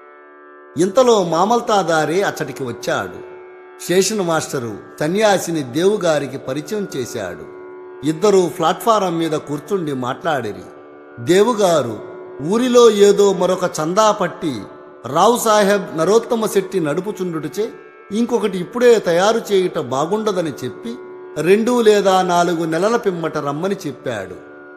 ఇంతలో మామల్తాదారే అచ్చటికి వచ్చాడు స్టేషన్ మాస్టరు సన్యాసిని దేవుగారికి పరిచయం చేశాడు ఇద్దరూ ప్లాట్ఫారం మీద కూర్చుండి మాట్లాడిరి దేవుగారు ఊరిలో ఏదో మరొక చందా పట్టి రావు సాహెబ్ నరోత్తమ శెట్టి నడుపుచుండుటచే ఇంకొకటి ఇప్పుడే తయారు చేయుట బాగుండదని చెప్పి రెండు లేదా నాలుగు నెలల పిమ్మట రమ్మని చెప్పాడు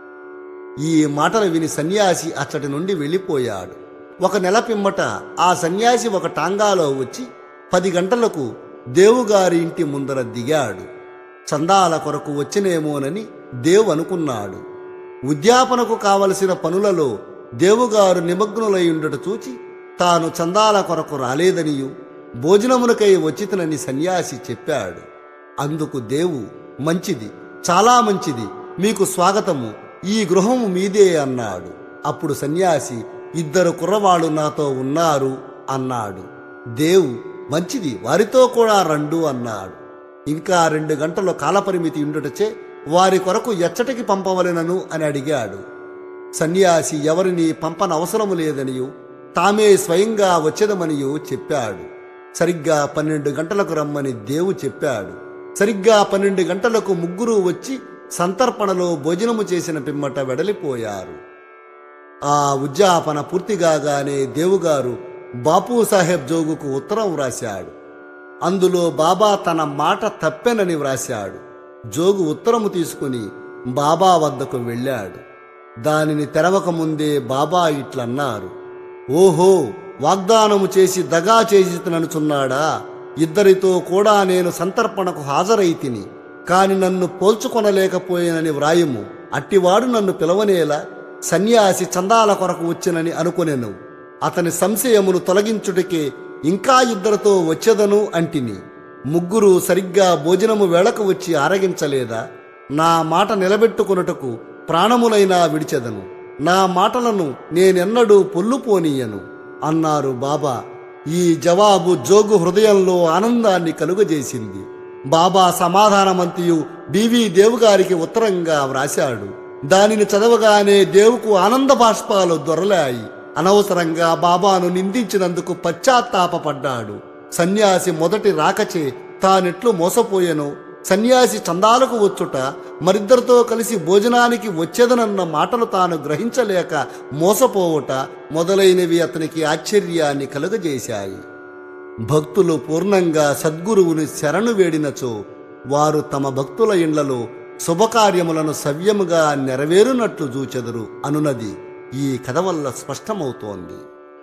ఈ మాటలు విని సన్యాసి అచ్చటి నుండి వెళ్ళిపోయాడు ఒక నెల పిమ్మట ఆ సన్యాసి ఒక టాంగాలో వచ్చి పది గంటలకు దేవుగారి ఇంటి ముందర దిగాడు చందాల కొరకు వచ్చినేమోనని దేవు అనుకున్నాడు ఉద్యాపనకు కావలసిన పనులలో దేవుగారు నిమగ్నులై ఉండట చూచి తాను చందాల కొరకు రాలేదనియు భోజనమునకై వచ్చితనని సన్యాసి చెప్పాడు అందుకు దేవు మంచిది చాలా మంచిది మీకు స్వాగతము ఈ గృహము మీదే అన్నాడు అప్పుడు సన్యాసి ఇద్దరు కుర్రవాళ్ళు నాతో ఉన్నారు అన్నాడు దేవు మంచిది వారితో కూడా రండు అన్నాడు ఇంకా రెండు గంటల కాలపరిమితి ఉండుటచే వారి కొరకు ఎచ్చటికి పంపవలెనను అని అడిగాడు సన్యాసి ఎవరిని పంపనవసరము లేదనియు తామే స్వయంగా వచ్చేదమనియు చెప్పాడు సరిగ్గా పన్నెండు గంటలకు రమ్మని దేవు చెప్పాడు సరిగ్గా పన్నెండు గంటలకు ముగ్గురు వచ్చి సంతర్పణలో భోజనము చేసిన పిమ్మట వెడలిపోయారు ఆ ఉద్యాపన పూర్తిగానే దేవుగారు బాపూ సాహెబ్ జోగుకు ఉత్తరం వ్రాశాడు అందులో బాబా తన మాట తప్పెనని వ్రాశాడు జోగు ఉత్తరము తీసుకుని బాబా వద్దకు వెళ్ళాడు దానిని తెరవక ముందే బాబా ఇట్లన్నారు ఓహో వాగ్దానము చేసి దగా చేసిననుచున్నాడా ఇద్దరితో కూడా నేను సంతర్పణకు హాజరైతిని కాని నన్ను పోల్చుకొనలేకపోయినని వ్రాయము అట్టివాడు నన్ను పిలవనేలా సన్యాసి చందాల కొరకు వచ్చినని అనుకొనెను అతని సంశయమును తొలగించుటకే ఇంకా ఇద్దరితో వచ్చేదను అంటిని ముగ్గురు సరిగ్గా భోజనము వేళకు వచ్చి ఆరగించలేదా నా మాట నిలబెట్టుకొనుటకు ప్రాణములైనా విడిచెదను నా మాటలను నేనెన్నడూ పొల్లుపోనీయను అన్నారు బాబా ఈ జవాబు జోగు హృదయంలో ఆనందాన్ని కలుగజేసింది బాబా సమాధానమంతియు బివి దేవుగారికి ఉత్తరంగా వ్రాశాడు దానిని చదవగానే దేవుకు ఆనంద బాష్పాలు దొరలాయి అనవసరంగా బాబాను నిందించినందుకు పశ్చాత్తాపపడ్డాడు సన్యాసి మొదటి రాకచే తానెట్లు మోసపోయెనో సన్యాసి చందాలకు వచ్చుట మరిద్దరితో కలిసి భోజనానికి వచ్చేదనన్న మాటలు తాను గ్రహించలేక మోసపోవుట మొదలైనవి అతనికి ఆశ్చర్యాన్ని కలుగజేశాయి భక్తులు పూర్ణంగా సద్గురువుని శరణు వేడినచో వారు తమ భక్తుల ఇండ్లలో శుభకార్యములను సవ్యముగా నెరవేరునట్లు చూచెదరు అనునది ఈ కథ వల్ల స్పష్టమవుతోంది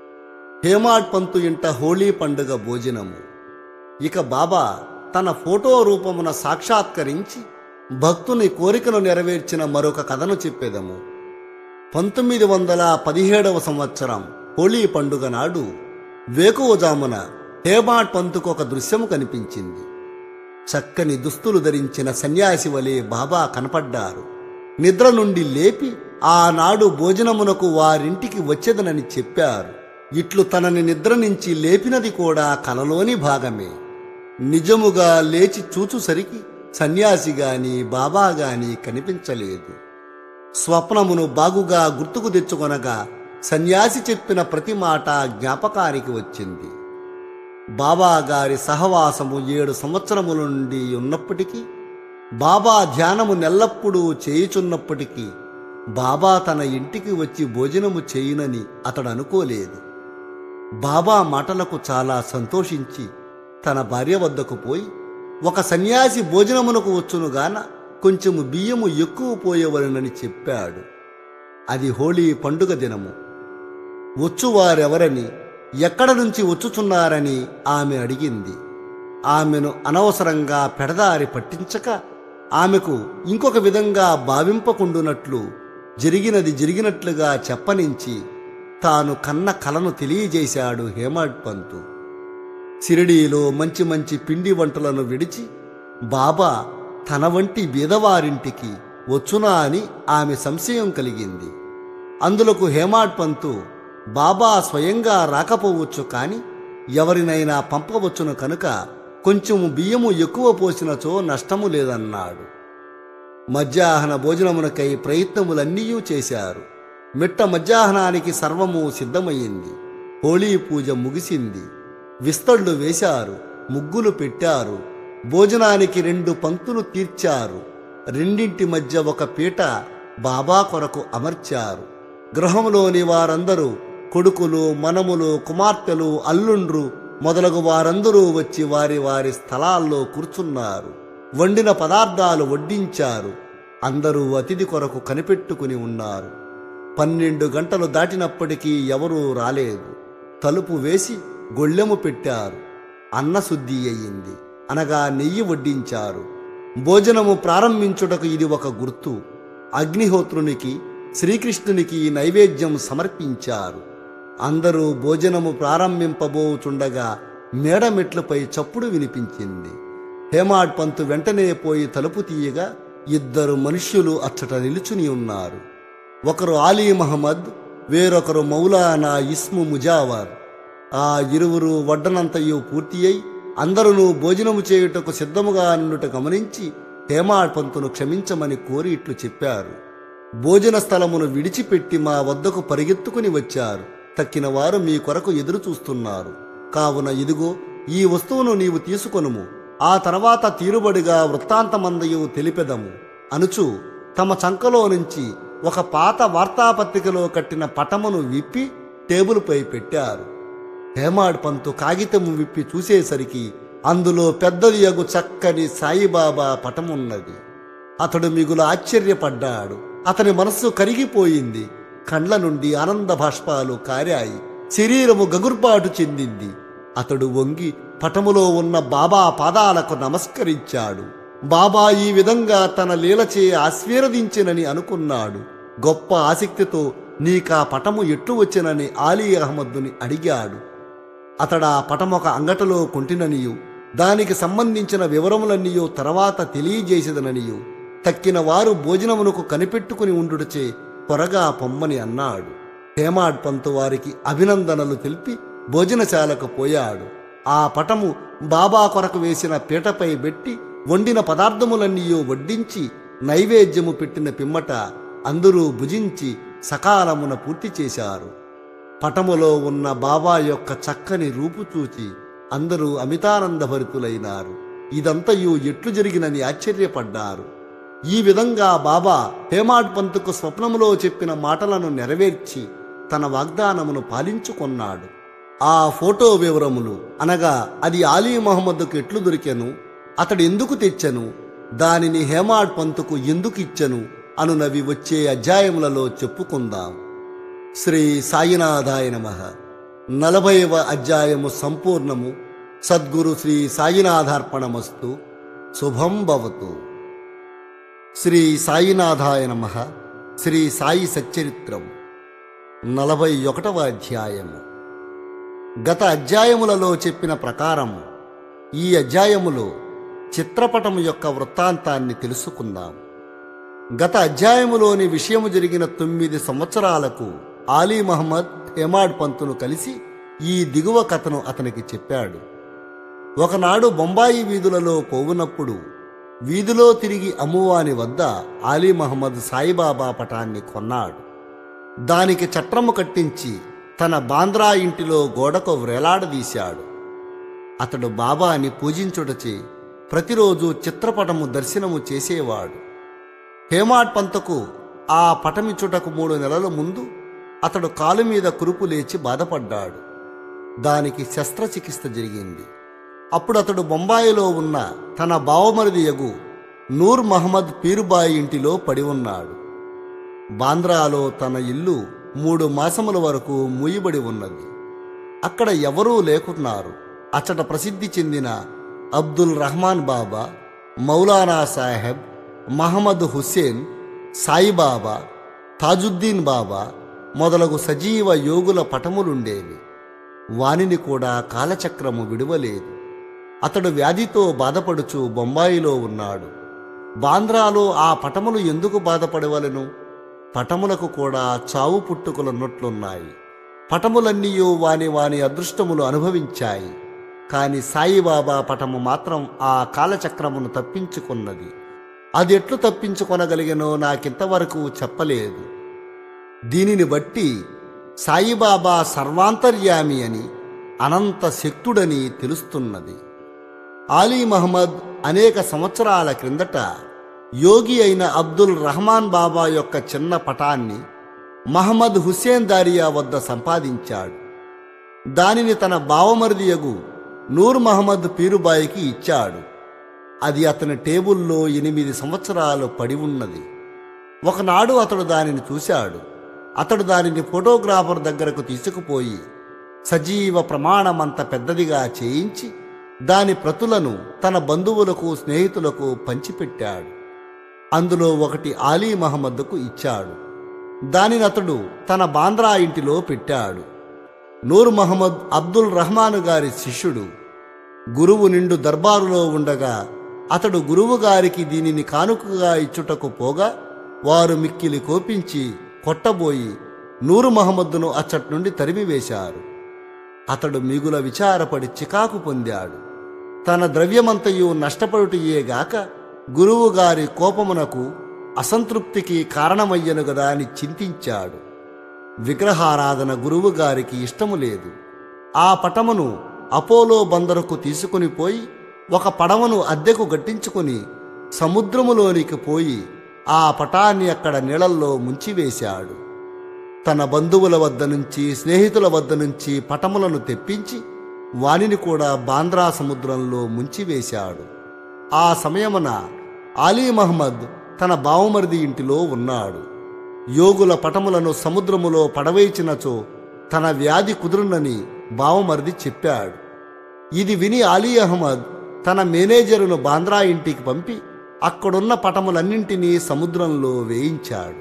హేమాడ్ పంతు ఇంట హోళీ పండుగ భోజనము ఇక బాబా తన ఫోటో రూపమున సాక్షాత్కరించి భక్తుని కోరికను నెరవేర్చిన మరొక కథను చెప్పేదము పంతొమ్మిది వందల పదిహేడవ సంవత్సరం హోళీ పండుగ నాడు వేకువజామున హేమాడ్ పంతుకు ఒక దృశ్యము కనిపించింది చక్కని దుస్తులు ధరించిన సన్యాసి వలె బాబా కనపడ్డారు నిద్ర నుండి లేపి ఆనాడు భోజనమునకు వారింటికి వచ్చేదనని చెప్పారు ఇట్లు తనని నిద్ర నుంచి లేపినది కూడా కలలోని భాగమే నిజముగా లేచి చూచుసరికి సన్యాసి గాని బాబా గాని కనిపించలేదు స్వప్నమును బాగుగా గుర్తుకు తెచ్చుకొనగా సన్యాసి చెప్పిన ప్రతి మాట జ్ఞాపకానికి వచ్చింది బాబా గారి సహవాసము ఏడు సంవత్సరముల నుండి ఉన్నప్పటికీ బాబా ధ్యానము నెల్లప్పుడూ చేయుచున్నప్పటికీ బాబా తన ఇంటికి వచ్చి భోజనము చేయునని అతడు అనుకోలేదు బాబా మాటలకు చాలా సంతోషించి తన భార్య వద్దకు పోయి ఒక సన్యాసి భోజనమునకు వచ్చునుగాన కొంచెము బియ్యము ఎక్కువ పోయేవలనని చెప్పాడు అది హోళీ పండుగ దినము వచ్చువారెవరని ఎక్కడ నుంచి వచ్చుచున్నారని ఆమె అడిగింది ఆమెను అనవసరంగా పెడదారి పట్టించక ఆమెకు ఇంకొక విధంగా భావింపకుండునట్లు జరిగినది జరిగినట్లుగా చెప్పనించి తాను కన్న కలను తెలియజేశాడు హేమాడ్ పంతు షిరిడీలో మంచి మంచి పిండి వంటలను విడిచి బాబా తన వంటి బీదవారింటికి వచ్చునా అని ఆమె సంశయం కలిగింది అందులకు హేమాడ్ పంతు బాబా స్వయంగా రాకపోవచ్చు కాని ఎవరినైనా పంపవచ్చును కనుక కొంచెం బియ్యము ఎక్కువ పోసినచో నష్టము లేదన్నాడు మధ్యాహ్న భోజనమునకై ప్రయత్నములన్నీ చేశారు మిట్ట మధ్యాహ్నానికి సర్వము సిద్ధమయ్యింది హోళీ పూజ ముగిసింది విస్తళ్ళు వేశారు ముగ్గులు పెట్టారు భోజనానికి రెండు పంక్తులు తీర్చారు రెండింటి మధ్య ఒక పీట బాబా కొరకు అమర్చారు గృహంలోని వారందరూ కొడుకులు మనములు కుమార్తెలు అల్లుండ్రు మొదలగు వారందరూ వచ్చి వారి వారి స్థలాల్లో కూర్చున్నారు వండిన పదార్థాలు వడ్డించారు అందరూ అతిథి కొరకు కనిపెట్టుకుని ఉన్నారు పన్నెండు గంటలు దాటినప్పటికీ ఎవరూ రాలేదు తలుపు వేసి గొళ్ళెము పెట్టారు అన్నశుద్ధి అయ్యింది అనగా నెయ్యి వడ్డించారు భోజనము ప్రారంభించుటకు ఇది ఒక గుర్తు అగ్నిహోత్రునికి శ్రీకృష్ణునికి నైవేద్యం సమర్పించారు అందరూ భోజనము ప్రారంభింపబోచుండగా మేడమెట్లపై చప్పుడు వినిపించింది హేమాడ్ పంతు వెంటనే పోయి తలుపు తీయగా ఇద్దరు మనుష్యులు అచ్చట నిలుచుని ఉన్నారు ఒకరు ఆలీ మహమ్మద్ వేరొకరు మౌలానా ఇస్ము ముజావర్ ఆ ఇరువురు వడ్డనంతయు పూర్తి అయి అందరూ భోజనము చేయుటకు సిద్ధముగా అన్నుట గమనించి హేమాడ్ పంతును క్షమించమని కోరి ఇట్లు చెప్పారు భోజన స్థలమును విడిచిపెట్టి మా వద్దకు పరిగెత్తుకుని వచ్చారు తక్కిన వారు మీ కొరకు ఎదురు చూస్తున్నారు కావున ఇదిగో ఈ వస్తువును నీవు తీసుకొనుము ఆ తర్వాత తీరుబడిగా వృత్తాంతమందయు తెలిపెదము అనుచు తమ చంకలో నుంచి ఒక పాత వార్తాపత్రికలో కట్టిన పటమును విప్పి టేబుల్పై పెట్టారు హేమాడ్ పంతు కాగితము విప్పి చూసేసరికి అందులో పెద్దది యగు చక్కని సాయిబాబా పటమున్నది అతడు మిగులు ఆశ్చర్యపడ్డాడు అతని మనస్సు కరిగిపోయింది కండ్ల నుండి ఆనంద బాష్పాలు కారాయి శరీరము గగుర్పాటు చెందింది అతడు వంగి పటములో ఉన్న బాబా పాదాలకు నమస్కరించాడు బాబా ఈ విధంగా తన లీలచే ఆశీర్వదించినని అనుకున్నాడు గొప్ప ఆసక్తితో నీకా పటము ఎట్లు వచ్చినని ఆలీ అహ్మద్దుని అడిగాడు అతడా పటమొక అంగటలో కొంటిననియు దానికి సంబంధించిన వివరములన్నీయో తర్వాత తెలియజేసేదననియు తక్కిన వారు భోజనమునకు కనిపెట్టుకుని ఉండుటచే త్వరగా పొమ్మని అన్నాడు హేమాడ్ పంతు వారికి అభినందనలు తెలిపి భోజనశాలకు పోయాడు ఆ పటము బాబా కొరకు వేసిన పీటపై పెట్టి వండిన పదార్థములన్నీయో వడ్డించి నైవేద్యము పెట్టిన పిమ్మట అందరూ భుజించి సకాలమున పూర్తి చేశారు పటములో ఉన్న బాబా యొక్క చక్కని రూపు చూచి అందరూ అమితానందభరితులైనారు ఇదంతయు ఎట్లు జరిగినని ఆశ్చర్యపడ్డారు ఈ విధంగా బాబా హేమాడ్ పంతుకు స్వప్నములో చెప్పిన మాటలను నెరవేర్చి తన వాగ్దానమును పాలించుకొన్నాడు ఆ ఫోటో వివరములు అనగా అది ఆలీ మహమ్మద్కు ఎట్లు దొరికెను అతడు ఎందుకు తెచ్చెను దానిని హేమాడ్ పంతుకు ఎందుకు ఇచ్చెను అనునవి వచ్చే అధ్యాయములలో చెప్పుకుందాం శ్రీ సాయినాథాయ నమ నలభైవ అధ్యాయము సంపూర్ణము సద్గురు శ్రీ సాయినాథార్పణమస్తు శుభం భవతు శ్రీ సాయినాథాయ నమ శ్రీ సాయి సచ్చరిత్రం నలభై ఒకటవ అధ్యాయము గత అధ్యాయములలో చెప్పిన ప్రకారం ఈ అధ్యాయములో చిత్రపటము యొక్క వృత్తాంతాన్ని తెలుసుకుందాం గత అధ్యాయములోని విషయము జరిగిన తొమ్మిది సంవత్సరాలకు ఆలీ మహమ్మద్ హేమాడ్ పంతును కలిసి ఈ దిగువ కథను అతనికి చెప్పాడు ఒకనాడు బొంబాయి వీధులలో పోవునప్పుడు వీధిలో తిరిగి అమ్మువాని వద్ద ఆలీ మహమ్మద్ సాయిబాబా పటాన్ని కొన్నాడు దానికి చట్రము కట్టించి తన బాంద్రా ఇంటిలో గోడకు వ్రేలాడదీశాడు అతడు బాబాని పూజించుటచే ప్రతిరోజు చిత్రపటము దర్శనము చేసేవాడు హేమాడ్ పంతకు ఆ పటమిచ్చుటకు మూడు నెలల ముందు అతడు కాలు మీద కురుపు లేచి బాధపడ్డాడు దానికి శస్త్రచికిత్స జరిగింది అప్పుడు అతడు బొంబాయిలో ఉన్న తన బావమరిది యగు నూర్ మహమ్మద్ పీరుబాయి ఇంటిలో పడి ఉన్నాడు బాంద్రాలో తన ఇల్లు మూడు మాసముల వరకు మూయబడి ఉన్నది అక్కడ ఎవరూ లేకున్నారు అచ్చట ప్రసిద్ధి చెందిన అబ్దుల్ రహమాన్ బాబా మౌలానా సాహెబ్ మహమ్మద్ హుస్సేన్ సాయిబాబా తాజుద్దీన్ బాబా మొదలగు సజీవ యోగుల పటములుండేవి వానిని కూడా కాలచక్రము విడువలేదు అతడు వ్యాధితో బాధపడుచు బొంబాయిలో ఉన్నాడు బాంద్రాలో ఆ పటములు ఎందుకు బాధపడవలను పటములకు కూడా చావు పుట్టుకులన్నట్లున్నాయి పటములన్నీయూ వాని వాని అదృష్టములు అనుభవించాయి కాని సాయిబాబా పటము మాత్రం ఆ కాలచక్రమును తప్పించుకున్నది అది ఎట్లు తప్పించుకొనగలిగనో నాకింతవరకు చెప్పలేదు దీనిని బట్టి సాయిబాబా సర్వాంతర్యామి అని అనంత శక్తుడని తెలుస్తున్నది ఆలీ మహమ్మద్ అనేక సంవత్సరాల క్రిందట యోగి అయిన అబ్దుల్ రహమాన్ బాబా యొక్క చిన్న పటాన్ని మహమ్మద్ హుస్సేన్ దారియా వద్ద సంపాదించాడు దానిని తన బావమరిదియగు నూర్ మహమ్మద్ పీరుబాయికి ఇచ్చాడు అది అతని టేబుల్లో ఎనిమిది సంవత్సరాలు పడి ఉన్నది ఒకనాడు అతడు దానిని చూశాడు అతడు దానిని ఫోటోగ్రాఫర్ దగ్గరకు తీసుకుపోయి సజీవ ప్రమాణమంత పెద్దదిగా చేయించి దాని ప్రతులను తన బంధువులకు స్నేహితులకు పంచిపెట్టాడు అందులో ఒకటి ఆలీ మహమ్మద్కు ఇచ్చాడు దానిని అతడు తన బాంద్రా ఇంటిలో పెట్టాడు నూర్ మహమ్మద్ అబ్దుల్ రహమాన్ గారి శిష్యుడు గురువు నిండు దర్బారులో ఉండగా అతడు గురువు గారికి దీనిని కానుకగా ఇచ్చుటకు పోగా వారు మిక్కిలి కోపించి కొట్టబోయి నూరు మహమ్మద్దును అచ్చటి నుండి తరిమివేశారు అతడు మిగుల విచారపడి చికాకు పొందాడు తన ద్రవ్యమంతయు నష్టపడుటయేగాక గురువు గారి కోపమునకు అసంతృప్తికి కారణమయ్యను గదా అని చింతించాడు విగ్రహారాధన గురువు గారికి ఇష్టము లేదు ఆ పటమును అపోలో బందరుకు తీసుకుని పోయి ఒక పడవను అద్దెకు గట్టించుకుని సముద్రములోనికి పోయి ఆ పటాన్ని అక్కడ నీళ్ళల్లో ముంచివేశాడు తన బంధువుల వద్ద నుంచి స్నేహితుల వద్ద నుంచి పటములను తెప్పించి వానిని కూడా బాంద్రా సముద్రంలో ముంచివేశాడు ఆ సమయమున అలీ మహమ్మద్ తన బావమరిది ఇంటిలో ఉన్నాడు యోగుల పటములను సముద్రములో పడవేచినచో తన వ్యాధి కుదురునని బావమరిది చెప్పాడు ఇది విని అలీ అహ్మద్ తన మేనేజరును బాంద్రా ఇంటికి పంపి అక్కడున్న పటములన్నింటినీ సముద్రంలో వేయించాడు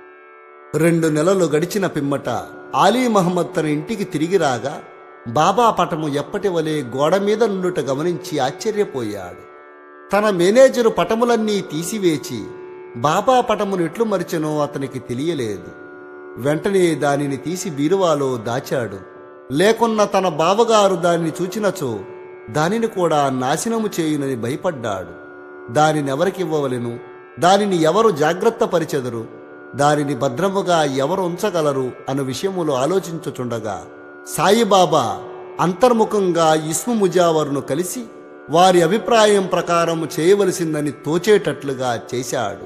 రెండు నెలలు గడిచిన పిమ్మట ఆలీ మహమ్మద్ తన ఇంటికి తిరిగి రాగా బాబా పటము ఎప్పటి వలె గోడ మీద నుండుట గమనించి ఆశ్చర్యపోయాడు తన మేనేజరు పటములన్నీ తీసివేచి బాబా పటమును ఎట్లు మరిచెనో అతనికి తెలియలేదు వెంటనే దానిని తీసి బీరువాలో దాచాడు లేకున్న తన బావగారు దానిని చూచినచో దానిని కూడా నాశనము చేయునని భయపడ్డాడు దానిని ఎవరికివ్వవలెను దానిని ఎవరు జాగ్రత్త పరిచెదరు దానిని భద్రముగా ఎవరు ఉంచగలరు అను విషయములు ఆలోచించుచుండగా సాయిబాబా అంతర్ముఖంగా ఇస్ము ముజావర్ను కలిసి వారి అభిప్రాయం ప్రకారం చేయవలసిందని తోచేటట్లుగా చేశాడు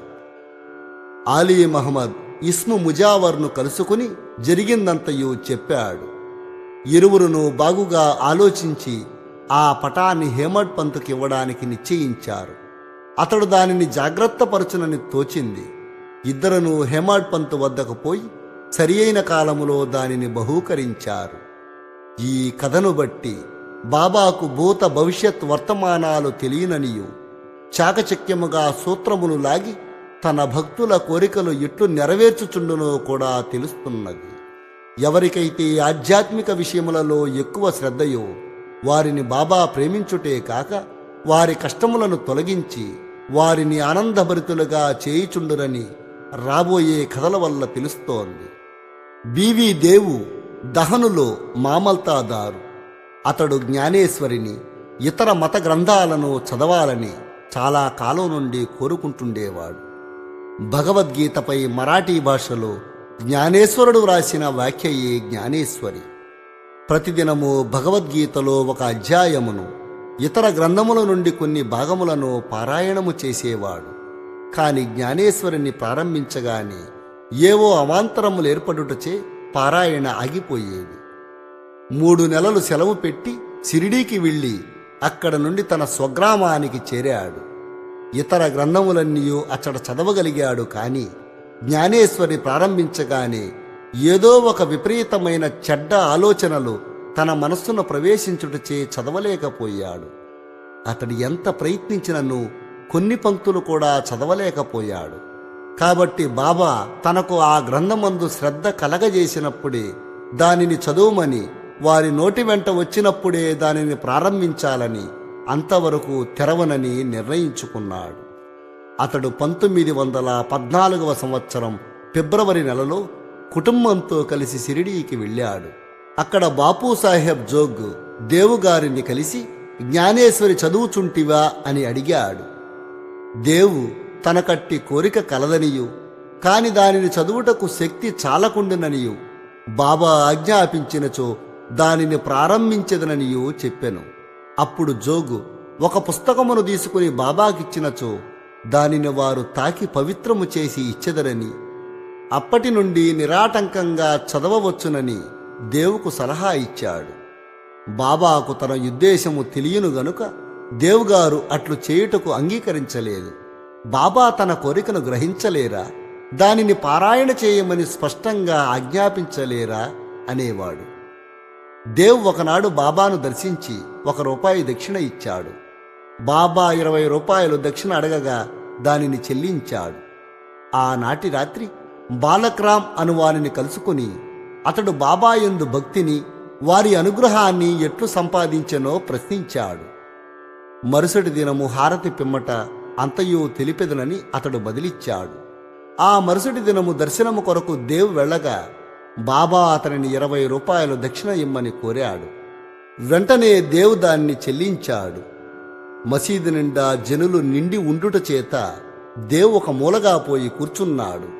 ఆలీ మహమ్మద్ ఇస్ము ముజావర్ను కలుసుకుని జరిగిందంతయు చెప్పాడు ఇరువురును బాగుగా ఆలోచించి ఆ పటాన్ని హేమడ్ పంతుకి ఇవ్వడానికి నిశ్చయించారు అతడు దానిని జాగ్రత్తపరచునని తోచింది ఇద్దరును హేమడ్ పంతు వద్దకు పోయి సరి అయిన కాలములో దానిని బహూకరించారు ఈ కథను బట్టి బాబాకు భూత భవిష్యత్ వర్తమానాలు తెలియననియు చాకచక్యముగా సూత్రములు లాగి తన భక్తుల కోరికలు ఎట్లు నెరవేర్చుచుండునో కూడా తెలుస్తున్నది ఎవరికైతే ఆధ్యాత్మిక విషయములలో ఎక్కువ శ్రద్ధయో వారిని బాబా ప్రేమించుటే కాక వారి కష్టములను తొలగించి వారిని ఆనందభరితులుగా చేయుచుండురని రాబోయే కథల వల్ల తెలుస్తోంది బీవీ దేవు దహనులో మామల్తాదారు అతడు జ్ఞానేశ్వరిని ఇతర మత గ్రంథాలను చదవాలని చాలా కాలం నుండి కోరుకుంటుండేవాడు భగవద్గీతపై మరాఠీ భాషలో జ్ఞానేశ్వరుడు వ్రాసిన వాక్యయే జ్ఞానేశ్వరి ప్రతిదినము భగవద్గీతలో ఒక అధ్యాయమును ఇతర గ్రంథముల నుండి కొన్ని భాగములను పారాయణము చేసేవాడు కాని జ్ఞానేశ్వరిని ప్రారంభించగానే ఏవో అవాంతరములు ఏర్పడుటచే పారాయణ ఆగిపోయేది మూడు నెలలు సెలవు పెట్టి సిరిడీకి వెళ్ళి అక్కడ నుండి తన స్వగ్రామానికి చేరాడు ఇతర గ్రంథములన్నీ అచ్చట చదవగలిగాడు కాని జ్ఞానేశ్వరి ప్రారంభించగానే ఏదో ఒక విపరీతమైన చెడ్డ ఆలోచనలు తన మనస్సును ప్రవేశించుటచే చదవలేకపోయాడు అతడు ఎంత ప్రయత్నించినను కొన్ని పంక్తులు కూడా చదవలేకపోయాడు కాబట్టి బాబా తనకు ఆ గ్రంథమందు శ్రద్ధ కలగజేసినప్పుడే దానిని చదువుమని వారి నోటి వెంట వచ్చినప్పుడే దానిని ప్రారంభించాలని అంతవరకు తెరవనని నిర్ణయించుకున్నాడు అతడు పంతొమ్మిది వందల పద్నాలుగవ సంవత్సరం ఫిబ్రవరి నెలలో కుటుంబంతో కలిసి షిరిడీకి వెళ్ళాడు అక్కడ బాపూ సాహెబ్ జోగ్ దేవుగారిని కలిసి జ్ఞానేశ్వరి చదువుచుంటివా అని అడిగాడు దేవు తనకట్టి కోరిక కలదనియు కాని దానిని చదువుటకు శక్తి చాలకుండుననియు బాబా ఆజ్ఞాపించినచో దానిని ప్రారంభించదననియు చెప్పెను అప్పుడు జోగు ఒక పుస్తకమును తీసుకుని బాబాకిచ్చినచో దానిని వారు తాకి పవిత్రము చేసి ఇచ్చెదరని అప్పటి నుండి నిరాటంకంగా చదవవచ్చునని దేవుకు సలహా ఇచ్చాడు బాబాకు తన ఉద్దేశము తెలియను గనుక దేవుగారు అట్లు చేయుటకు అంగీకరించలేదు బాబా తన కోరికను గ్రహించలేరా దానిని పారాయణ చేయమని స్పష్టంగా ఆజ్ఞాపించలేరా అనేవాడు దేవ్ ఒకనాడు బాబాను దర్శించి ఒక రూపాయి దక్షిణ ఇచ్చాడు బాబా ఇరవై రూపాయలు దక్షిణ అడగగా దానిని చెల్లించాడు ఆనాటి రాత్రి బాలక్రామ్ అను వారిని కలుసుకుని అతడు బాబా యందు భక్తిని వారి అనుగ్రహాన్ని ఎట్లు సంపాదించెనో ప్రశ్నించాడు మరుసటి దినము హారతి పిమ్మట అంతయు తెలిపెదనని అతడు బదిలిచ్చాడు ఆ మరుసటి దినము దర్శనము కొరకు దేవ్ వెళ్ళగా బాబా అతనిని ఇరవై రూపాయలు దక్షిణ ఇమ్మని కోరాడు వెంటనే దేవ్ దాన్ని చెల్లించాడు మసీదు నిండా జనులు నిండి ఉండుట చేత దేవ్ ఒక మూలగా పోయి కూర్చున్నాడు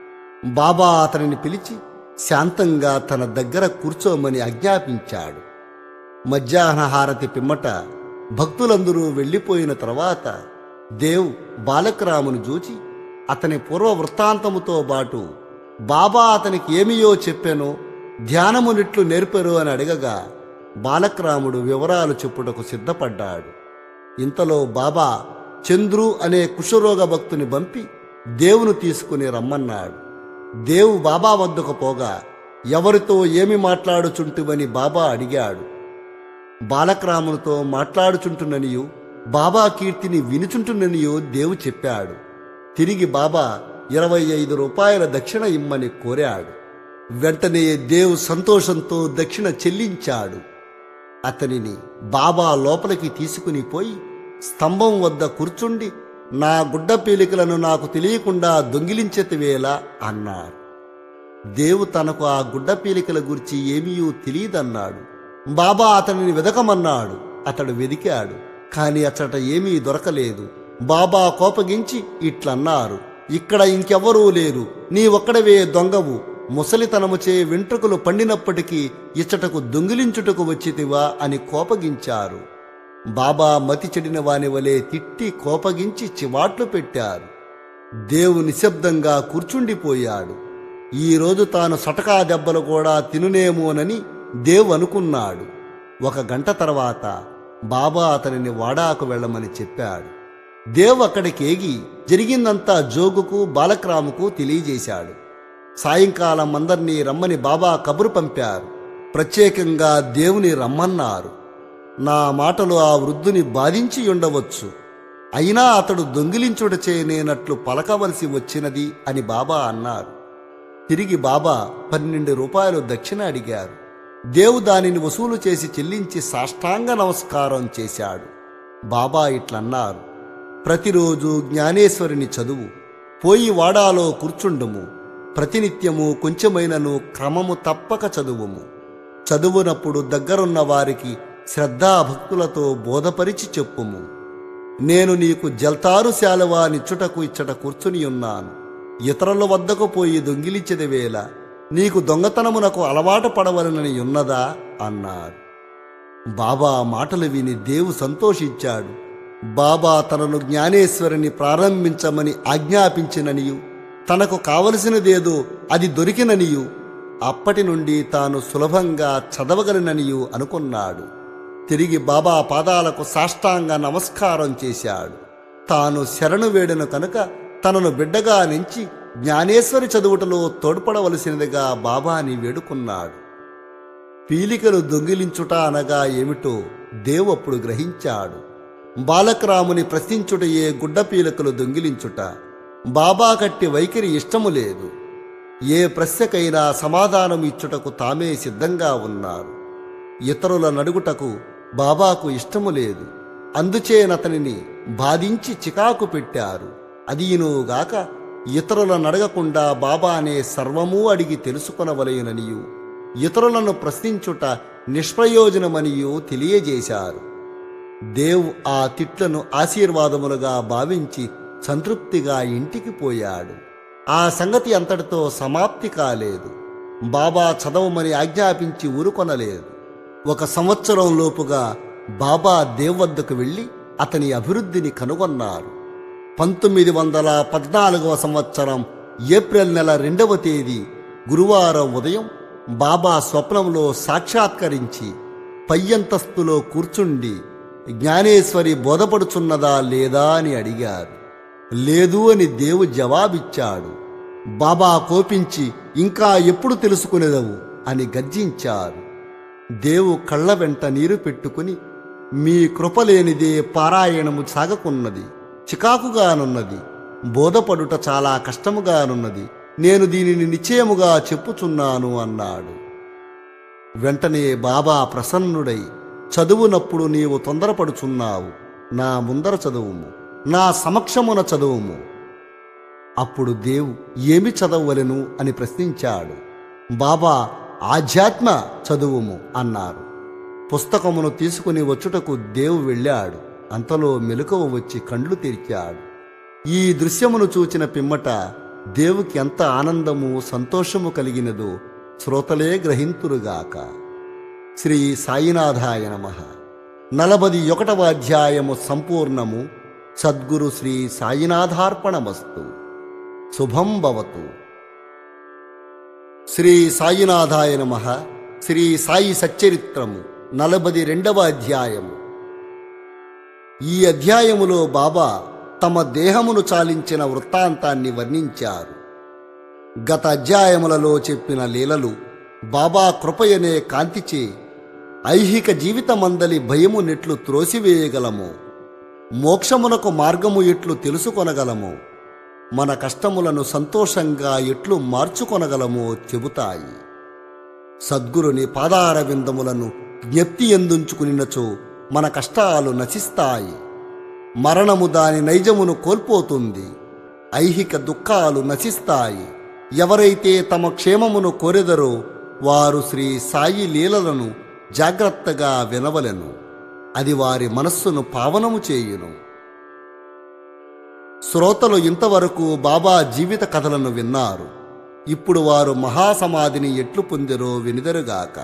బాబా అతనిని పిలిచి శాంతంగా తన దగ్గర కూర్చోమని ఆజ్ఞాపించాడు మధ్యాహ్న హారతి పిమ్మట భక్తులందరూ వెళ్ళిపోయిన తర్వాత దేవ్ బాలకరామును చూచి అతని పూర్వ వృత్తాంతముతో బాటు బాబా అతనికి ఏమియో చెప్పానో ధ్యానమునిట్లు నేర్పెరు అని అడగగా బాలకరాముడు వివరాలు చెప్పుటకు సిద్ధపడ్డాడు ఇంతలో బాబా చంద్రు అనే కుషరోగ భక్తుని పంపి దేవును తీసుకుని రమ్మన్నాడు దేవు బాబా వద్దకు పోగా ఎవరితో ఏమి మాట్లాడుచుంటువని బాబా అడిగాడు బాలక్రామునితో మాట్లాడుచుంటున్ననియు బాబా కీర్తిని వినుచుంటున్ననియు దేవు చెప్పాడు తిరిగి బాబా ఇరవై ఐదు రూపాయల దక్షిణ ఇమ్మని కోరాడు వెంటనే దేవు సంతోషంతో దక్షిణ చెల్లించాడు అతనిని బాబా లోపలికి తీసుకుని పోయి స్తంభం వద్ద కూర్చుండి నా గుడ్డ పీలికలను నాకు తెలియకుండా దొంగిలించెతివేలా అన్నారు దేవు తనకు ఆ గుడ్డ పీలికల గురించి ఏమీయూ తెలియదన్నాడు బాబా అతనిని వెదకమన్నాడు అతడు వెదికాడు కాని అచ్చట ఏమీ దొరకలేదు బాబా కోపగించి ఇట్లన్నారు ఇక్కడ ఇంకెవ్వరూ లేరు నీ ఒక్కడవే దొంగవు ముసలితనముచే వెంట్రుకలు పండినప్పటికీ ఇచ్చటకు దొంగిలించుటకు వచ్చితివా అని కోపగించారు బాబా మతి చెడిన వాని వలె తిట్టి కోపగించి చివాట్లు పెట్టారు దేవు నిశ్శబ్దంగా కూర్చుండిపోయాడు ఈరోజు తాను సటకా దెబ్బలు కూడా తినునేమోనని దేవ్ అనుకున్నాడు ఒక గంట తర్వాత బాబా అతనిని వాడాకు వెళ్ళమని చెప్పాడు దేవ్ అక్కడికి ఏగి జరిగిందంతా జోగుకు బాలక్రాముకు తెలియజేశాడు సాయంకాలం అందర్నీ రమ్మని బాబా కబురు పంపారు ప్రత్యేకంగా దేవుని రమ్మన్నారు నా మాటలు ఆ వృద్ధుని బాధించి ఉండవచ్చు అయినా అతడు దొంగిలించుటచే నేనట్లు పలకవలసి వచ్చినది అని బాబా అన్నారు తిరిగి బాబా పన్నెండు రూపాయలు దక్షిణ అడిగారు దేవు దానిని వసూలు చేసి చెల్లించి సాష్టాంగ నమస్కారం చేశాడు బాబా ఇట్లన్నారు ప్రతిరోజు జ్ఞానేశ్వరిని చదువు పోయి వాడాలో కూర్చుండుము ప్రతినిత్యము కొంచెమైనను క్రమము తప్పక చదువుము చదువునప్పుడు దగ్గరున్న వారికి శ్రద్ధాభక్తులతో బోధపరిచి చెప్పుము నేను నీకు జల్తారు శాలవా నిచ్చుటకు ఇచ్చట కూర్చుని ఉన్నాను ఇతరుల వద్దకు పోయి దొంగిలించది వేళ నీకు దొంగతనమునకు అలవాటు పడవలనని ఉన్నదా అన్నారు బాబా మాటలు విని దేవు సంతోషించాడు బాబా తనను జ్ఞానేశ్వరిని ప్రారంభించమని ఆజ్ఞాపించిననియు తనకు కావలసినదేదో అది దొరికిననియు అప్పటి నుండి తాను సులభంగా చదవగలననియు అనుకున్నాడు తిరిగి బాబా పాదాలకు సాష్టాంగ నమస్కారం చేశాడు తాను శరణు వేడను కనుక తనను బిడ్డగా నుంచి జ్ఞానేశ్వరి చదువుటలో తోడ్పడవలసినదిగా బాబాని వేడుకున్నాడు పీలికలు దొంగిలించుట అనగా ఏమిటో దేవు అప్పుడు గ్రహించాడు బాలకరాముని ప్రశ్నించుటయే గుడ్డ పీలికలు దొంగిలించుట బాబా కట్టి వైఖరి ఇష్టము లేదు ఏ ప్రశ్నకైనా సమాధానం ఇచ్చుటకు తామే సిద్ధంగా ఉన్నారు ఇతరుల నడుగుటకు బాబాకు ఇష్టము లేదు అందుచేనతనిని బాధించి చికాకు పెట్టారు అదీనుగాక ఇతరుల నడగకుండా బాబానే సర్వమూ అడిగి తెలుసుకొనవలయుననియు ఇతరులను ప్రశ్నించుట నిష్ప్రయోజనమనియు తెలియజేశారు దేవ్ ఆ తిట్లను ఆశీర్వాదములుగా భావించి సంతృప్తిగా ఇంటికి పోయాడు ఆ సంగతి అంతటితో సమాప్తి కాలేదు బాబా చదవమని ఆజ్ఞాపించి ఊరుకొనలేదు ఒక సంవత్సరం లోపుగా బాబా దేవ్ వద్దకు వెళ్ళి అతని అభివృద్ధిని కనుగొన్నారు పంతొమ్మిది వందల పద్నాలుగవ సంవత్సరం ఏప్రిల్ నెల రెండవ తేదీ గురువారం ఉదయం బాబా స్వప్నంలో సాక్షాత్కరించి పయ్యంతస్తులో కూర్చుండి జ్ఞానేశ్వరి బోధపడుచున్నదా లేదా అని అడిగారు లేదు అని దేవు జవాబిచ్చాడు బాబా కోపించి ఇంకా ఎప్పుడు తెలుసుకునేదవు అని గర్జించారు దేవు కళ్ళ వెంట నీరు పెట్టుకుని మీ కృపలేనిదే పారాయణము సాగకున్నది చికాకుగానున్నది బోధపడుట చాలా కష్టముగానున్నది నేను దీనిని నిశ్చయముగా చెప్పుచున్నాను అన్నాడు వెంటనే బాబా ప్రసన్నుడై చదువునప్పుడు నీవు తొందరపడుచున్నావు నా ముందర చదువుము నా సమక్షమున చదువుము అప్పుడు దేవు ఏమి చదవవలెను అని ప్రశ్నించాడు బాబా ఆధ్యాత్మ చదువుము అన్నారు పుస్తకమును తీసుకుని వచ్చుటకు దేవు వెళ్ళాడు అంతలో మెలకువ వచ్చి కండ్లు తెరిచాడు ఈ దృశ్యమును చూచిన పిమ్మట దేవుకి ఎంత ఆనందము సంతోషము కలిగినదో శ్రోతలే గ్రహింతురుగాక శ్రీ సాయినాథాయ నమ నలభది ఒకటవ అధ్యాయము సంపూర్ణము సద్గురు శ్రీ సాయినాథార్పణమస్తు శుభం భవతు శ్రీ సాయినాథాయ నమ శ్రీ సాయి సచ్చరిత్రము నలభది రెండవ అధ్యాయము ఈ అధ్యాయములో బాబా తమ దేహమును చాలించిన వృత్తాంతాన్ని వర్ణించారు గత అధ్యాయములలో చెప్పిన లీలలు బాబా కృపయనే కాంతిచే ఐహిక జీవితమందలి భయము నెట్లు త్రోసివేయగలము మోక్షమునకు మార్గము ఎట్లు తెలుసుకొనగలము మన కష్టములను సంతోషంగా ఎట్లు మార్చుకొనగలమో చెబుతాయి సద్గురుని పాదార విందములను జ్ఞప్తి ఎందుంచుకునినచో మన కష్టాలు నశిస్తాయి మరణము దాని నైజమును కోల్పోతుంది ఐహిక దుఃఖాలు నశిస్తాయి ఎవరైతే తమ క్షేమమును కోరెదరో వారు శ్రీ సాయి లీలలను జాగ్రత్తగా వినవలెను అది వారి మనస్సును పావనము చేయును శ్రోతలు ఇంతవరకు బాబా జీవిత కథలను విన్నారు ఇప్పుడు వారు మహాసమాధిని ఎట్లు పొందిరో వినిదరుగాక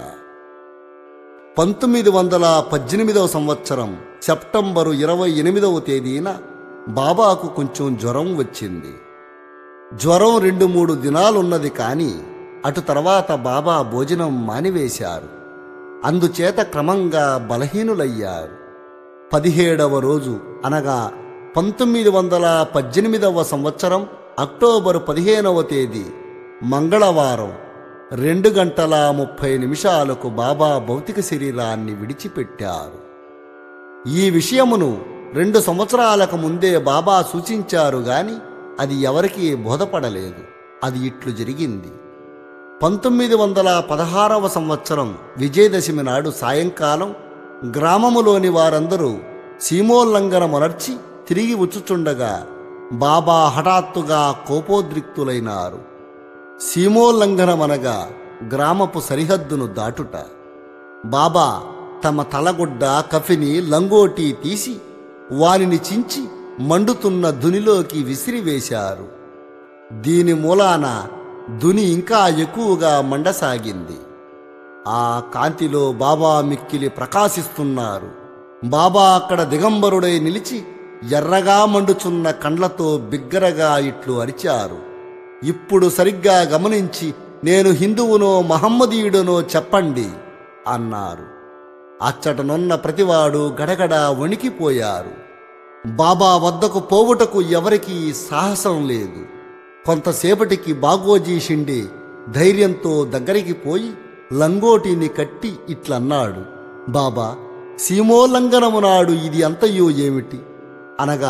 పంతొమ్మిది వందల పద్దెనిమిదవ సంవత్సరం సెప్టెంబరు ఇరవై ఎనిమిదవ తేదీన బాబాకు కొంచెం జ్వరం వచ్చింది జ్వరం రెండు మూడు దినాలున్నది కానీ అటు తర్వాత బాబా భోజనం మానివేశారు అందుచేత క్రమంగా బలహీనులయ్యారు పదిహేడవ రోజు అనగా పంతొమ్మిది వందల పద్దెనిమిదవ సంవత్సరం అక్టోబరు పదిహేనవ తేదీ మంగళవారం రెండు గంటల ముప్పై నిమిషాలకు బాబా భౌతిక శరీరాన్ని విడిచిపెట్టారు ఈ విషయమును రెండు సంవత్సరాలకు ముందే బాబా సూచించారు గాని అది ఎవరికీ బోధపడలేదు అది ఇట్లు జరిగింది పంతొమ్మిది వందల పదహారవ సంవత్సరం విజయదశమి నాడు సాయంకాలం గ్రామములోని వారందరూ సీమోల్లంఘన మొనర్చి తిరిగి వచ్చుచుండగా బాబా హఠాత్తుగా కోపోద్రిక్తులైనారు సీమోల్లంఘనమనగా గ్రామపు సరిహద్దును దాటుట బాబా తమ తలగుడ్డ కఫిని లంగోటి తీసి వానిని చించి మండుతున్న దునిలోకి విసిరివేశారు దీని మూలాన దుని ఇంకా ఎక్కువగా మండసాగింది ఆ కాంతిలో బాబా మిక్కిలి ప్రకాశిస్తున్నారు బాబా అక్కడ దిగంబరుడై నిలిచి ఎర్రగా మండుచున్న కండ్లతో బిగ్గరగా ఇట్లు అరిచారు ఇప్పుడు సరిగ్గా గమనించి నేను హిందువునో మహమ్మదీయుడనో చెప్పండి అన్నారు అచ్చటనున్న ప్రతివాడు గడగడ వణికిపోయారు బాబా వద్దకు పోవుటకు ఎవరికీ సాహసం లేదు కొంతసేపటికి బాగోజీ షిండే ధైర్యంతో దగ్గరికి పోయి లంగోటిని కట్టి ఇట్లన్నాడు బాబా సీమోల్లంఘనము నాడు ఇది అంతయో ఏమిటి అనగా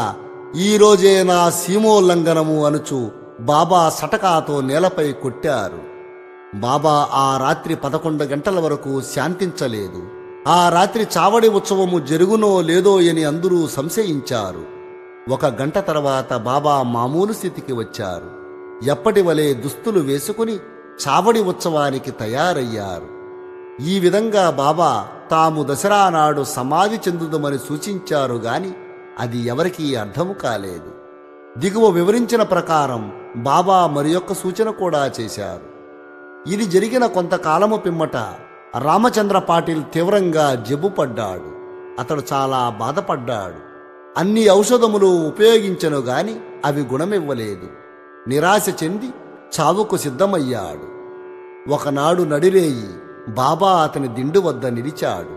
ఈ రోజే నా సీమోల్లంఘనము అనుచు బాబా సటకాతో నేలపై కొట్టారు బాబా ఆ రాత్రి పదకొండు గంటల వరకు శాంతించలేదు ఆ రాత్రి చావడి ఉత్సవము జరుగునో లేదో అని అందరూ సంశయించారు ఒక గంట తర్వాత బాబా మామూలు స్థితికి వచ్చారు ఎప్పటి వలె దుస్తులు వేసుకుని చావడి ఉత్సవానికి తయారయ్యారు ఈ విధంగా బాబా తాము దసరా నాడు సమాధి చెందుదమని సూచించారు గాని అది ఎవరికీ అర్థము కాలేదు దిగువ వివరించిన ప్రకారం బాబా మరి యొక్క సూచన కూడా చేశారు ఇది జరిగిన కొంతకాలము పిమ్మట రామచంద్ర పాటిల్ తీవ్రంగా జబ్బుపడ్డాడు అతడు చాలా బాధపడ్డాడు అన్ని ఔషధములు ఉపయోగించను గాని అవి గుణమివ్వలేదు నిరాశ చెంది చావుకు సిద్ధమయ్యాడు ఒకనాడు నడిరేయి బాబా అతని దిండు వద్ద నిలిచాడు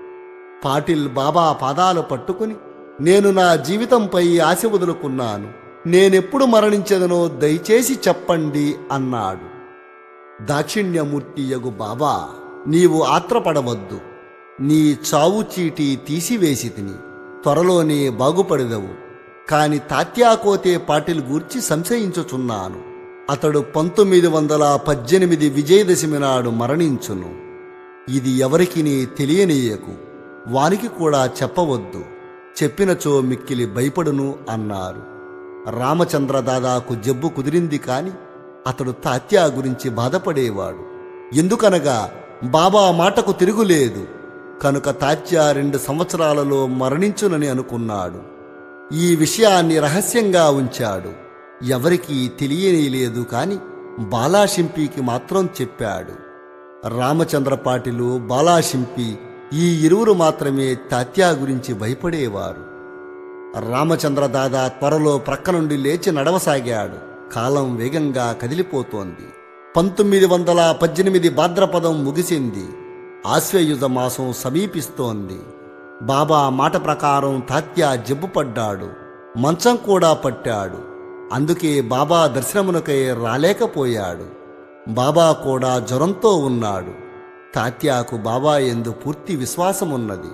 పాటిల్ బాబా పాదాలు పట్టుకుని నేను నా జీవితంపై ఆశ వదులుకున్నాను నేనెప్పుడు మరణించదనో దయచేసి చెప్పండి అన్నాడు దాక్షిణ్యమూర్తి యగు బాబా నీవు ఆత్రపడవద్దు నీ చావు చీటి తీసివేసి తిని త్వరలోనే బాగుపడదవు కాని తాత్యాకోతే పాటిల్ గూర్చి సంశయించుచున్నాను అతడు పంతొమ్మిది వందల పద్దెనిమిది విజయదశమి నాడు మరణించును ఇది ఎవరికి తెలియనీయకు వానికి కూడా చెప్పవద్దు చెప్పినచో మిక్కిలి భయపడును అన్నారు రామచంద్ర దాదాకు జబ్బు కుదిరింది కాని అతడు తాత్యా గురించి బాధపడేవాడు ఎందుకనగా బాబా మాటకు తిరుగులేదు కనుక తాత్యా రెండు సంవత్సరాలలో మరణించునని అనుకున్నాడు ఈ విషయాన్ని రహస్యంగా ఉంచాడు ఎవరికీ తెలియనేలేదు కాని బాలాషింపికి మాత్రం చెప్పాడు రామచంద్ర పాటిలు బాలాషింపి ఈ ఇరువురు మాత్రమే తాత్యా గురించి భయపడేవారు రామచంద్ర దాదా త్వరలో ప్రక్క నుండి లేచి నడవసాగాడు కాలం వేగంగా కదిలిపోతోంది పంతొమ్మిది వందల పద్దెనిమిది భాద్రపదం ముగిసింది ఆశ్వయుజ మాసం సమీపిస్తోంది బాబా మాట ప్రకారం తాత్యా జబ్బుపడ్డాడు మంచం కూడా పట్టాడు అందుకే బాబా దర్శనమునకై రాలేకపోయాడు బాబా కూడా జ్వరంతో ఉన్నాడు తాత్యాకు బాబా ఎందు పూర్తి విశ్వాసమున్నది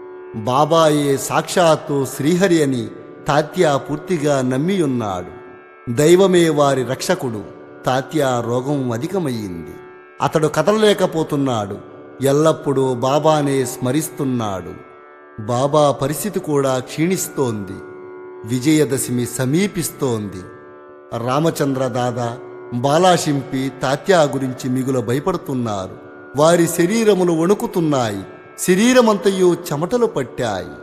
బాబాయే సాక్షాత్తు శ్రీహరి అని తాత్యా పూర్తిగా నమ్మియున్నాడు దైవమే వారి రక్షకుడు తాత్యా రోగం అధికమయ్యింది అతడు కదలలేకపోతున్నాడు ఎల్లప్పుడూ బాబానే స్మరిస్తున్నాడు బాబా పరిస్థితి కూడా క్షీణిస్తోంది విజయదశమి సమీపిస్తోంది రామచంద్ర దాదా బాలాషింపి తాత్యా గురించి మిగుల భయపడుతున్నారు వారి శరీరములు వణుకుతున్నాయి శరీరమంతయు చెమటలు పట్టాయి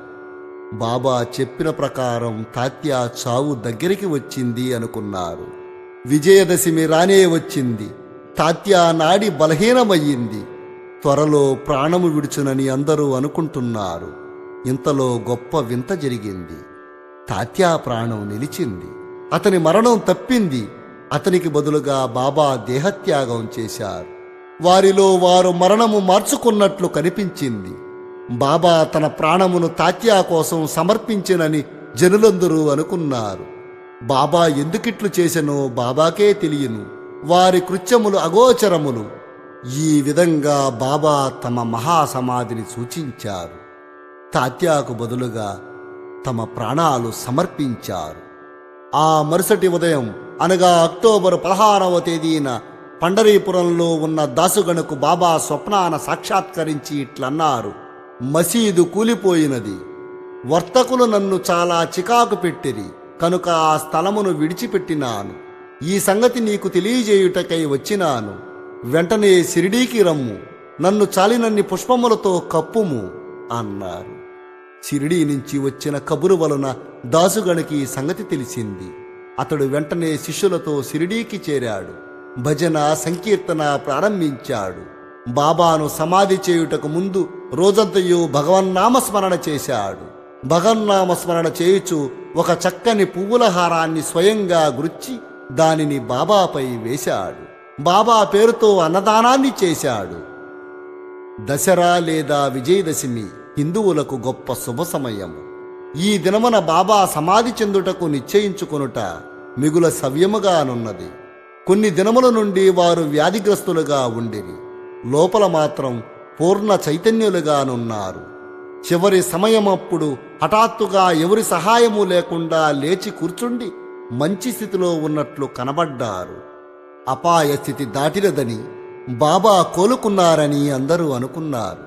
బాబా చెప్పిన ప్రకారం తాత్యా చావు దగ్గరికి వచ్చింది అనుకున్నారు విజయదశమి రానే వచ్చింది తాత్యా నాడి బలహీనమయ్యింది త్వరలో ప్రాణము విడుచునని అందరూ అనుకుంటున్నారు ఇంతలో గొప్ప వింత జరిగింది తాత్యా ప్రాణం నిలిచింది అతని మరణం తప్పింది అతనికి బదులుగా బాబా దేహత్యాగం చేశారు వారిలో వారు మరణము మార్చుకున్నట్లు కనిపించింది బాబా తన ప్రాణమును తాత్యా కోసం సమర్పించినని జనులందరూ అనుకున్నారు బాబా ఎందుకిట్లు చేసెనో బాబాకే తెలియను వారి కృత్యములు అగోచరములు ఈ విధంగా బాబా తమ మహాసమాధిని సూచించారు తాత్యాకు బదులుగా తమ ప్రాణాలు సమర్పించారు ఆ మరుసటి ఉదయం అనగా అక్టోబర్ పదహారవ తేదీన పండరీపురంలో ఉన్న దాసుగణకు బాబా స్వప్నాన సాక్షాత్కరించి ఇట్లన్నారు మసీదు కూలిపోయినది వర్తకులు నన్ను చాలా చికాకు పెట్టిరి కనుక ఆ స్థలమును విడిచిపెట్టినాను ఈ సంగతి నీకు తెలియజేయుటకై వచ్చినాను వెంటనే సిరిడీకి రమ్ము నన్ను చాలినన్ని పుష్పములతో కప్పుము అన్నారు షిరిడీ నుంచి వచ్చిన కబురు వలన దాసుగణకి ఈ సంగతి తెలిసింది అతడు వెంటనే శిష్యులతో షిరిడీకి చేరాడు భజన సంకీర్తన ప్రారంభించాడు బాబాను సమాధి చేయుటకు ముందు రోజంతయు భగవన్నామస్మరణ చేశాడు భగవన్నామస్మరణ చేయుచు ఒక చక్కని పువ్వుల హారాన్ని స్వయంగా గుర్చి దానిని బాబాపై వేశాడు బాబా పేరుతో అన్నదానాన్ని చేశాడు దసరా లేదా విజయదశమి హిందువులకు గొప్ప శుభ సమయము ఈ దినమున బాబా సమాధి చెందుటకు నిశ్చయించుకొనుట మిగుల సవ్యముగానున్నది కొన్ని దినముల నుండి వారు వ్యాధిగ్రస్తులుగా ఉండిరి లోపల మాత్రం పూర్ణ చైతన్యులుగానున్నారు చివరి సమయమప్పుడు హఠాత్తుగా ఎవరి సహాయము లేకుండా లేచి కూర్చుండి మంచి స్థితిలో ఉన్నట్లు కనబడ్డారు అపాయ స్థితి దాటినదని బాబా కోలుకున్నారని అందరూ అనుకున్నారు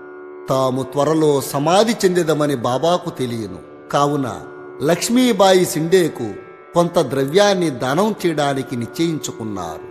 తాము త్వరలో సమాధి చెందదమని బాబాకు తెలియను కావున లక్ష్మీబాయి సిండేకు కొంత ద్రవ్యాన్ని దానం చేయడానికి నిశ్చయించుకున్నారు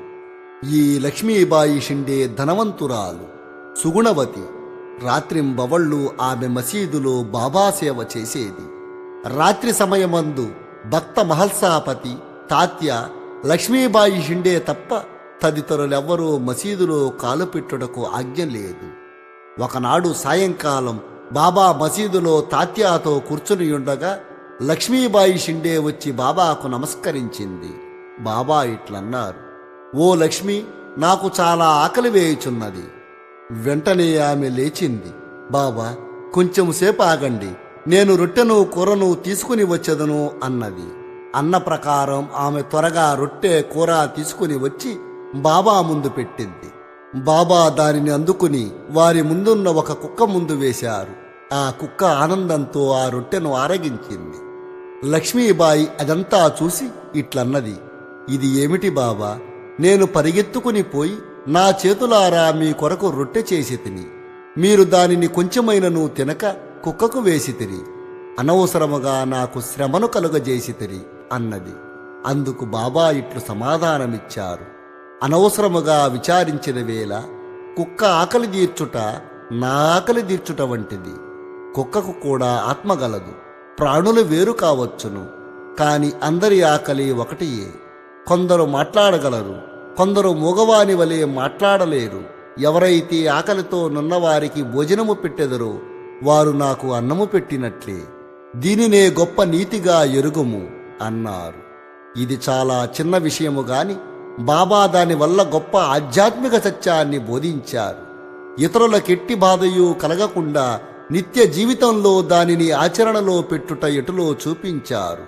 ఈ లక్ష్మీబాయి షిండే ధనవంతురాలు సుగుణవతి రాత్రింబవళ్ళు ఆమె మసీదులో బాబా సేవ చేసేది రాత్రి సమయమందు భక్త మహల్సాపతి తాత్య లక్ష్మీబాయి షిండే తప్ప తదితరులెవ్వరూ మసీదులో కాలు పెట్టుటకు ఆజ్ఞ లేదు ఒకనాడు సాయంకాలం బాబా మసీదులో తాత్యాతో కూర్చుని ఉండగా లక్ష్మీబాయి షిండే వచ్చి బాబాకు నమస్కరించింది బాబా ఇట్లన్నారు ఓ లక్ష్మి నాకు చాలా ఆకలి వేయుచున్నది వెంటనే ఆమె లేచింది బాబా కొంచెం సేపు ఆగండి నేను రొట్టెను కూరను తీసుకుని వచ్చేదను అన్నది అన్న ప్రకారం ఆమె త్వరగా రొట్టె కూర తీసుకుని వచ్చి బాబా ముందు పెట్టింది బాబా దానిని అందుకుని వారి ముందున్న ఒక కుక్క ముందు వేశారు ఆ కుక్క ఆనందంతో ఆ రొట్టెను ఆరగించింది లక్ష్మీబాయి అదంతా చూసి ఇట్లన్నది ఇది ఏమిటి బాబా నేను పరిగెత్తుకుని పోయి నా చేతులారా మీ కొరకు రొట్టె చేసి తిని మీరు దానిని కొంచెమైనను తినక కుక్కకు వేసి తిని అనవసరముగా నాకు శ్రమను కలుగజేసి తిని అన్నది అందుకు బాబా ఇట్లు సమాధానమిచ్చారు అనవసరముగా విచారించిన వేళ కుక్క ఆకలి తీర్చుట నా ఆకలి తీర్చుట వంటిది కుక్కకు కూడా ఆత్మగలదు ప్రాణులు వేరు కావచ్చును కాని అందరి ఆకలి ఒకటియే కొందరు మాట్లాడగలరు కొందరు మూగవాని వలె మాట్లాడలేరు ఎవరైతే ఆకలితో నున్నవారికి భోజనము పెట్టెదరో వారు నాకు అన్నము పెట్టినట్లే దీనినే గొప్ప నీతిగా ఎరుగుము అన్నారు ఇది చాలా చిన్న విషయము గాని బాబా దాని వల్ల గొప్ప ఆధ్యాత్మిక సత్యాన్ని బోధించారు ఇతరులకెట్టి బాధయు కలగకుండా నిత్య జీవితంలో దానిని ఆచరణలో పెట్టుట ఎటులో చూపించారు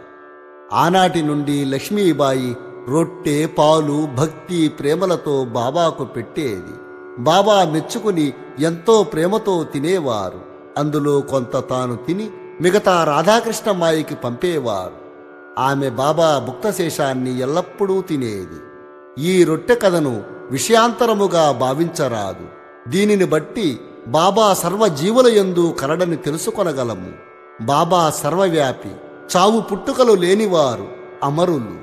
ఆనాటి నుండి లక్ష్మీబాయి రొట్టె పాలు భక్తి ప్రేమలతో బాబాకు పెట్టేది బాబా మెచ్చుకుని ఎంతో ప్రేమతో తినేవారు అందులో కొంత తాను తిని మిగతా రాధాకృష్ణమాయికి పంపేవారు ఆమె బాబా భుక్తశేషాన్ని ఎల్లప్పుడూ తినేది ఈ రొట్టె కథను విషయాంతరముగా భావించరాదు దీనిని బట్టి బాబా సర్వజీవుల యందు కలడని తెలుసుకొనగలము బాబా సర్వవ్యాపి చావు పుట్టుకలు లేనివారు అమరులు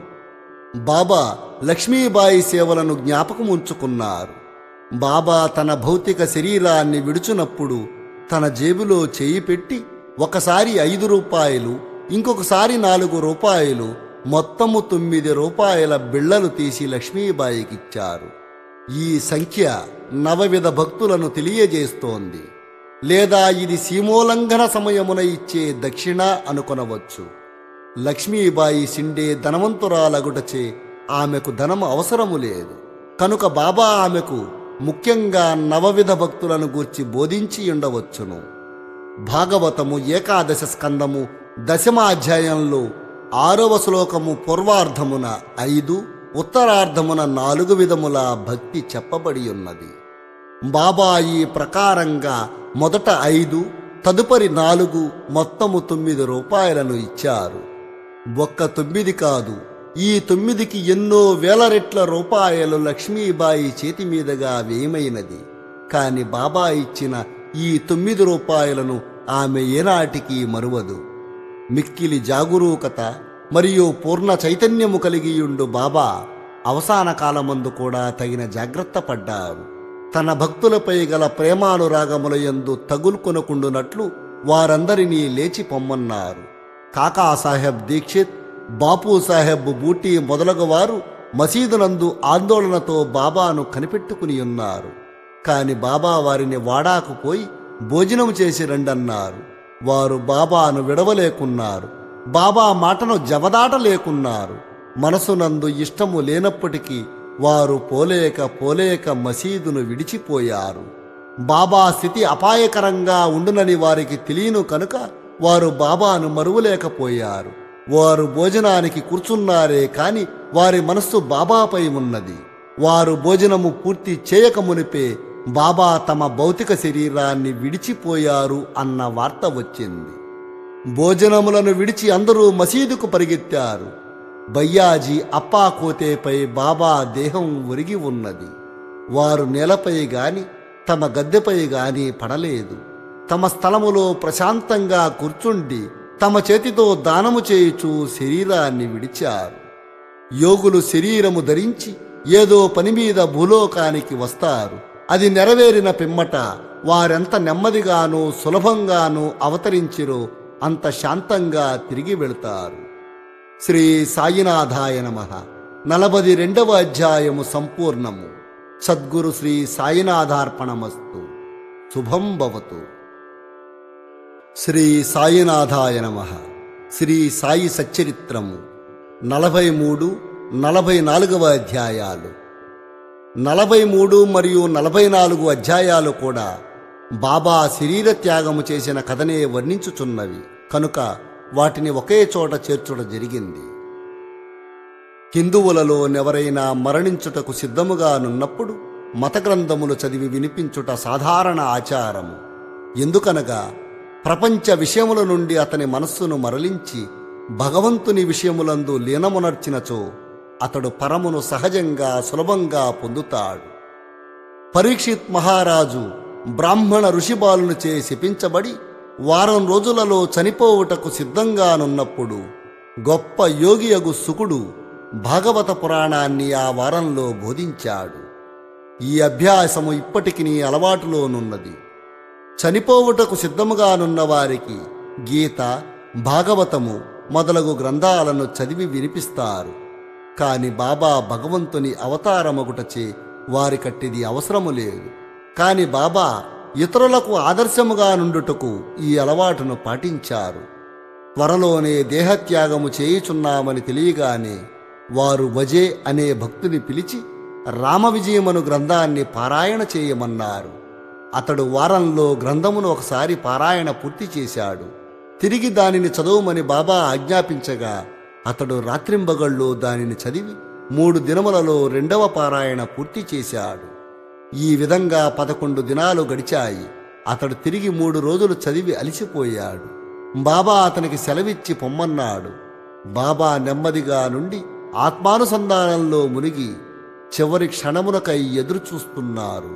బాబా లక్ష్మీబాయి సేవలను జ్ఞాపకముంచుకున్నారు బాబా తన భౌతిక శరీరాన్ని విడుచునప్పుడు తన జేబులో చేయి పెట్టి ఒకసారి ఐదు రూపాయలు ఇంకొకసారి నాలుగు రూపాయలు మొత్తము తొమ్మిది రూపాయల బిళ్ళలు తీసి లక్ష్మీబాయికిచ్చారు ఈ సంఖ్య నవవిధ భక్తులను తెలియజేస్తోంది లేదా ఇది సీమోల్లంఘన సమయమున ఇచ్చే దక్షిణ అనుకొనవచ్చు లక్ష్మీబాయి సిండే ధనవంతురాలగుటచే ఆమెకు ధనము అవసరము లేదు కనుక బాబా ఆమెకు ముఖ్యంగా నవవిధ భక్తులను గూర్చి బోధించి ఉండవచ్చును భాగవతము ఏకాదశ స్కందము దశమాధ్యాయంలో ఆరవ శ్లోకము పూర్వార్ధమున ఐదు ఉత్తరార్ధమున నాలుగు విధముల భక్తి చెప్పబడి ఉన్నది బాబా ఈ ప్రకారంగా మొదట ఐదు తదుపరి నాలుగు మొత్తము తొమ్మిది రూపాయలను ఇచ్చారు ఒక్క తొమ్మిది కాదు ఈ తొమ్మిదికి ఎన్నో వేల రెట్ల రూపాయలు లక్ష్మీబాయి చేతి మీదుగా వేయమైనది కాని బాబా ఇచ్చిన ఈ తొమ్మిది రూపాయలను ఆమె ఏనాటికి మరువదు మిక్కిలి జాగరూకత మరియు పూర్ణ చైతన్యము కలిగియుండు బాబా అవసాన కాలమందు కూడా తగిన జాగ్రత్త పడ్డారు తన భక్తులపై గల ప్రేమానురాగముల యందు తగులుకొనకుండునట్లు వారందరినీ లేచి పొమ్మన్నారు కాకా సాహెబ్ దీక్షిత్ బాపు సాహెబ్ బూటీ మొదలగు వారు మసీదునందు ఆందోళనతో బాబాను కనిపెట్టుకుని ఉన్నారు కాని బాబా వారిని వాడాకు పోయి భోజనం చేసి రండన్నారు వారు బాబాను విడవలేకున్నారు బాబా మాటను జవదాటలేకున్నారు మనసునందు ఇష్టము లేనప్పటికీ వారు పోలేక పోలేక మసీదును విడిచిపోయారు బాబా స్థితి అపాయకరంగా ఉండునని వారికి తెలియను కనుక వారు బాబాను మరువలేకపోయారు వారు భోజనానికి కూర్చున్నారే కాని వారి మనస్సు బాబాపై ఉన్నది వారు భోజనము పూర్తి చేయకమునిపే బాబా తమ భౌతిక శరీరాన్ని విడిచిపోయారు అన్న వార్త వచ్చింది భోజనములను విడిచి అందరూ మసీదుకు పరిగెత్తారు బయ్యాజీ అప్పా కోతేపై బాబా దేహం ఒరిగి ఉన్నది వారు నేలపై గాని తమ గద్దెపై గాని పడలేదు తమ స్థలములో ప్రశాంతంగా కూర్చుండి తమ చేతితో దానము చేయుచు శరీరాన్ని విడిచారు యోగులు శరీరము ధరించి ఏదో పని మీద భూలోకానికి వస్తారు అది నెరవేరిన పిమ్మట వారెంత నెమ్మదిగానూ సులభంగానూ అవతరించిరో అంత శాంతంగా తిరిగి వెళతారు శ్రీ సాయినాథాయ నమ నలభై రెండవ అధ్యాయము సంపూర్ణము సద్గురు శ్రీ సాయినాథార్పణమస్తు శుభం భవతు శ్రీ సాయినాథాయ నమ శ్రీ సాయి సచ్చరిత్రము నలభై మూడు నలభై నాలుగవ అధ్యాయాలు నలభై మూడు మరియు నలభై నాలుగు అధ్యాయాలు కూడా బాబా శరీర త్యాగము చేసిన కథనే వర్ణించుచున్నవి కనుక వాటిని ఒకే చోట చేర్చుట జరిగింది హిందువులలో నెవరైనా మరణించుటకు సిద్ధముగా నున్నప్పుడు మత గ్రంథములు చదివి వినిపించుట సాధారణ ఆచారము ఎందుకనగా ప్రపంచ విషయముల నుండి అతని మనస్సును మరలించి భగవంతుని విషయములందు లీనమునర్చినచో అతడు పరమును సహజంగా సులభంగా పొందుతాడు పరీక్షిత్ మహారాజు బ్రాహ్మణ ఋషిబాలును చే శపించబడి వారం రోజులలో చనిపోవుటకు సిద్ధంగానున్నప్పుడు గొప్ప యోగియగు సుకుడు భాగవత పురాణాన్ని ఆ వారంలో బోధించాడు ఈ అభ్యాసము ఇప్పటికి అలవాటులోనున్నది చనిపోవుటకు సిద్ధముగానున్న వారికి గీత భాగవతము మొదలగు గ్రంథాలను చదివి వినిపిస్తారు కాని బాబా భగవంతుని అవతారమగుటచే వారికట్టిది అవసరము లేదు కాని బాబా ఇతరులకు ఆదర్శముగా నుండుటకు ఈ అలవాటును పాటించారు త్వరలోనే దేహత్యాగము చేయుచున్నామని తెలియగానే వారు వజే అనే భక్తుని పిలిచి రామ విజయమను గ్రంథాన్ని పారాయణ చేయమన్నారు అతడు వారంలో గ్రంథమును ఒకసారి పారాయణ పూర్తి చేశాడు తిరిగి దానిని చదవమని బాబా ఆజ్ఞాపించగా అతడు రాత్రింబగళ్ళు దానిని చదివి మూడు దినములలో రెండవ పారాయణ పూర్తి చేశాడు ఈ విధంగా పదకొండు దినాలు గడిచాయి అతడు తిరిగి మూడు రోజులు చదివి అలిసిపోయాడు బాబా అతనికి సెలవిచ్చి పొమ్మన్నాడు బాబా నెమ్మదిగా నుండి ఆత్మానుసంధానంలో మునిగి చివరి క్షణమునకై ఎదురు చూస్తున్నారు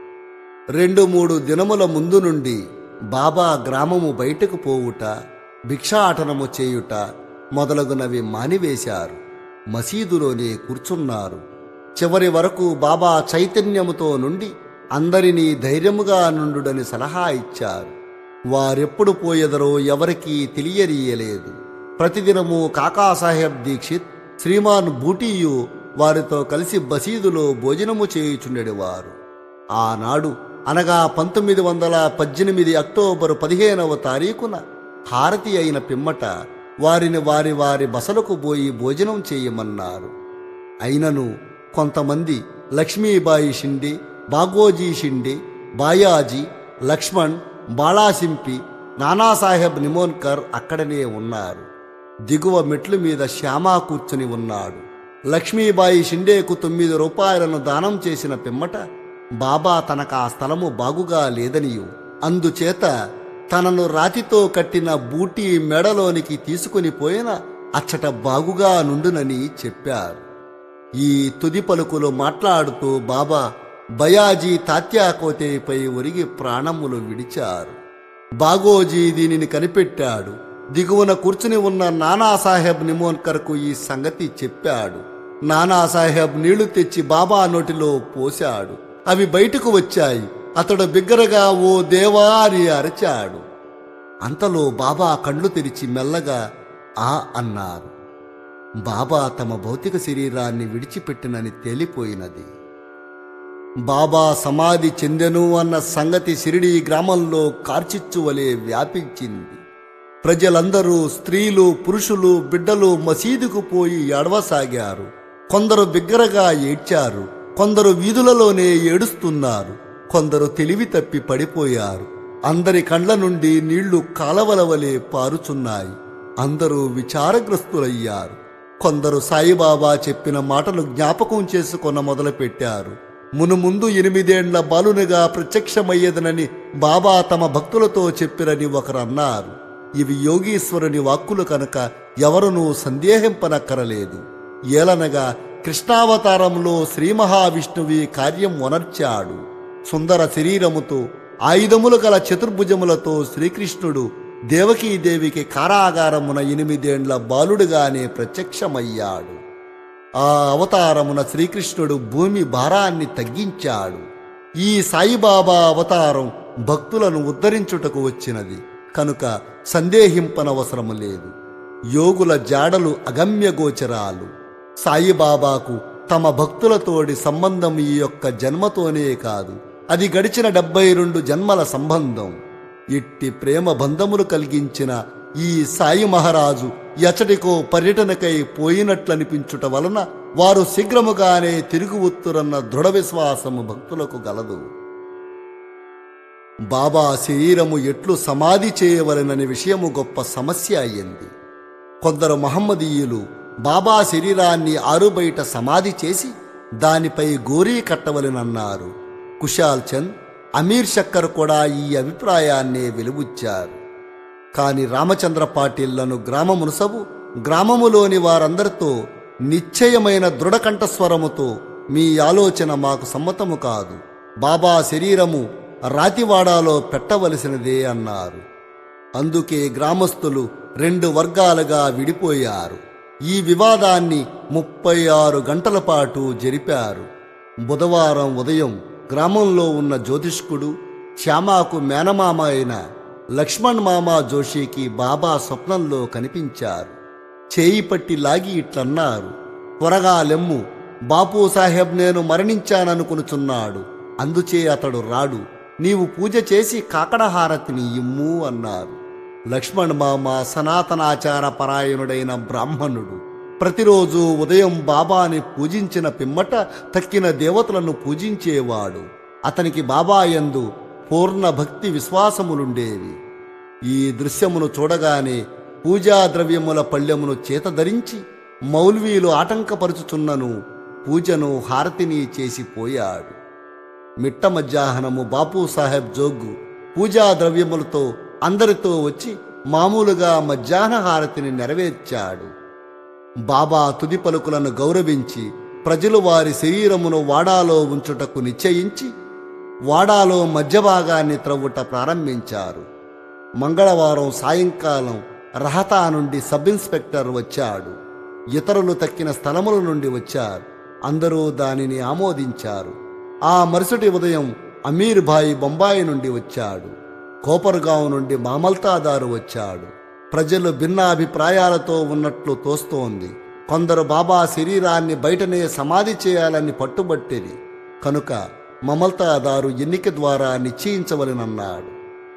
రెండు మూడు దినముల ముందు నుండి బాబా గ్రామము బయటకు పోవుట భిక్షాటనము చేయుట మొదలగునవి మానివేశారు మసీదులోనే కూర్చున్నారు చివరి వరకు బాబా చైతన్యముతో నుండి అందరినీ ధైర్యముగా నుండుడని సలహా ఇచ్చారు వారెప్పుడు పోయెదరో ఎవరికీ తెలియనీయలేదు ప్రతిదినము కాకాసాహెబ్ దీక్షిత్ శ్రీమాన్ బూటీయు వారితో కలిసి బసీదులో భోజనము చేయుచుండెడివారు ఆనాడు అనగా పంతొమ్మిది వందల పద్దెనిమిది అక్టోబరు పదిహేనవ తారీఖున హారతి అయిన పిమ్మట వారిని వారి వారి బసలకు పోయి భోజనం చేయమన్నారు అయినను కొంతమంది లక్ష్మీబాయి షిండే బాగోజీ షిండే బాయాజీ లక్ష్మణ్ బాళాసింపి నానాసాహెబ్ నిమోన్కర్ అక్కడనే ఉన్నారు దిగువ మెట్ల మీద శ్యామా కూర్చుని ఉన్నాడు లక్ష్మీబాయి షిండేకు తొమ్మిది రూపాయలను దానం చేసిన పిమ్మట బాబా తనకు ఆ స్థలము బాగుగా లేదనియు అందుచేత తనను రాతితో కట్టిన బూటీ మెడలోనికి తీసుకుని పోయిన అచ్చట బాగుగా నుండునని చెప్పారు ఈ తుది పలుకులు మాట్లాడుతూ బాబా బయాజీ తాత్యాకోతేపై ఒరిగి ప్రాణములు విడిచారు బాగోజీ దీనిని కనిపెట్టాడు దిగువన కూర్చుని ఉన్న నానాసాహెబ్ నిమోన్కర్కు ఈ సంగతి చెప్పాడు నానాసాహెబ్ నీళ్లు తెచ్చి బాబా నోటిలో పోశాడు అవి బయటకు వచ్చాయి అతడు బిగ్గరగా ఓ దేవా అని అరిచాడు అంతలో బాబా కళ్ళు తెరిచి మెల్లగా ఆ అన్నారు బాబా తమ భౌతిక శరీరాన్ని విడిచిపెట్టినని తేలిపోయినది బాబా సమాధి చెందెను అన్న సంగతి సిరిడి గ్రామంలో కార్చిచ్చువలే వ్యాపించింది ప్రజలందరూ స్త్రీలు పురుషులు బిడ్డలు మసీదుకు పోయి ఏడవసాగారు కొందరు బిగ్గరగా ఏడ్చారు కొందరు వీధులలోనే ఏడుస్తున్నారు కొందరు తెలివి తప్పి పడిపోయారు అందరి కండ్ల నుండి నీళ్లు కాలవల వలె పారుచున్నాయి అందరూ విచారగ్రస్తులయ్యారు కొందరు సాయిబాబా చెప్పిన మాటలు జ్ఞాపకం చేసుకొన మొదలుపెట్టారు మునుముందు ఎనిమిదేండ్ల బాలునిగా ప్రత్యక్షమయ్యేదనని బాబా తమ భక్తులతో చెప్పిరని ఒకరు అన్నారు ఇవి యోగీశ్వరుని వాక్కులు కనుక ఎవరునూ సందేహింపనక్కరలేదు ఏలనగా కృష్ణావతారంలో శ్రీ మహావిష్ణువి కార్యం వనర్చాడు సుందర శరీరముతో ఆయుధములు గల చతుర్భుజములతో శ్రీకృష్ణుడు దేవకీదేవికి కారాగారమున ఎనిమిదేండ్ల బాలుడుగానే ప్రత్యక్షమయ్యాడు ఆ అవతారమున శ్రీకృష్ణుడు భూమి భారాన్ని తగ్గించాడు ఈ సాయిబాబా అవతారం భక్తులను ఉద్ధరించుటకు వచ్చినది కనుక సందేహింపనవసరము లేదు యోగుల జాడలు అగమ్యగోచరాలు సాయిబాబాకు తమ భక్తులతోడి సంబంధం ఈ యొక్క జన్మతోనే కాదు అది గడిచిన డెబ్బై రెండు జన్మల సంబంధం ఇట్టి ప్రేమ బంధములు కలిగించిన ఈ సాయి మహారాజు ఎచటికో పర్యటనకై పోయినట్లనిపించుట వలన వారు శీఘ్రముగానే తిరిగి వత్తురన్న దృఢ విశ్వాసము భక్తులకు గలదు బాబా శరీరము ఎట్లు సమాధి చేయవలనని విషయము గొప్ప సమస్య అయ్యింది కొందరు మహమ్మదీయులు బాబా శరీరాన్ని ఆరుబయట సమాధి చేసి దానిపై గోరీ కట్టవలెనన్నారు కుశాల్ చంద్ అమీర్ శక్కర్ కూడా ఈ అభిప్రాయాన్నే వెలుబుచ్చారు కాని రామచంద్ర పాటిళ్లను గ్రామమునసబు గ్రామములోని వారందరితో నిశ్చయమైన దృఢకంఠస్వరముతో మీ ఆలోచన మాకు సమ్మతము కాదు బాబా శరీరము రాతివాడాలో పెట్టవలసినదే అన్నారు అందుకే గ్రామస్తులు రెండు వర్గాలుగా విడిపోయారు ఈ వివాదాన్ని ముప్పై ఆరు గంటల పాటు జరిపారు బుధవారం ఉదయం గ్రామంలో ఉన్న జ్యోతిష్కుడు శ్యామాకు మేనమామ అయిన లక్ష్మణ్ మామ జోషికి బాబా స్వప్నంలో కనిపించారు చేయి పట్టి లాగి ఇట్లన్నారు త్వరగా లెమ్ము బాపు సాహెబ్ నేను మరణించాననుకునుచున్నాడు అందుచే అతడు రాడు నీవు పూజ చేసి కాకడహారతిని ఇమ్ము అన్నారు లక్ష్మణ్ మామ సనాతనాచార పరాయణుడైన బ్రాహ్మణుడు ప్రతిరోజు ఉదయం బాబాని పూజించిన పిమ్మట తక్కిన దేవతలను పూజించేవాడు అతనికి బాబా యందు పూర్ణ భక్తి విశ్వాసములుండేవి ఈ దృశ్యమును చూడగానే పూజా ద్రవ్యముల పళ్ళెమును చేతధరించి మౌల్వీలు ఆటంకపరుచుచున్నను పూజను హారతిని చేసి పోయాడు మిట్ట మధ్యాహ్నము బాపు సాహెబ్ జోగ్గు పూజా ద్రవ్యములతో అందరితో వచ్చి మామూలుగా మధ్యాహ్న హారతిని నెరవేర్చాడు బాబా తుది పలుకులను గౌరవించి ప్రజలు వారి శరీరమును వాడాలో ఉంచుటకు నిశ్చయించి వాడాలో మధ్య భాగాన్ని త్రవ్వుట ప్రారంభించారు మంగళవారం సాయంకాలం రహతా నుండి సబ్ ఇన్స్పెక్టర్ వచ్చాడు ఇతరులు తక్కిన స్థలముల నుండి వచ్చారు అందరూ దానిని ఆమోదించారు ఆ మరుసటి ఉదయం అమీర్ భాయ్ బొంబాయి నుండి వచ్చాడు కోపర్గావ్ నుండి మామల్తాదారు వచ్చాడు ప్రజలు భిన్నాభిప్రాయాలతో ఉన్నట్లు తోస్తోంది కొందరు బాబా శరీరాన్ని బయటనే సమాధి చేయాలని పట్టుబట్టిరి కనుక మమల్తాదారు ఎన్నిక ద్వారా నిశ్చయించవలెనన్నాడు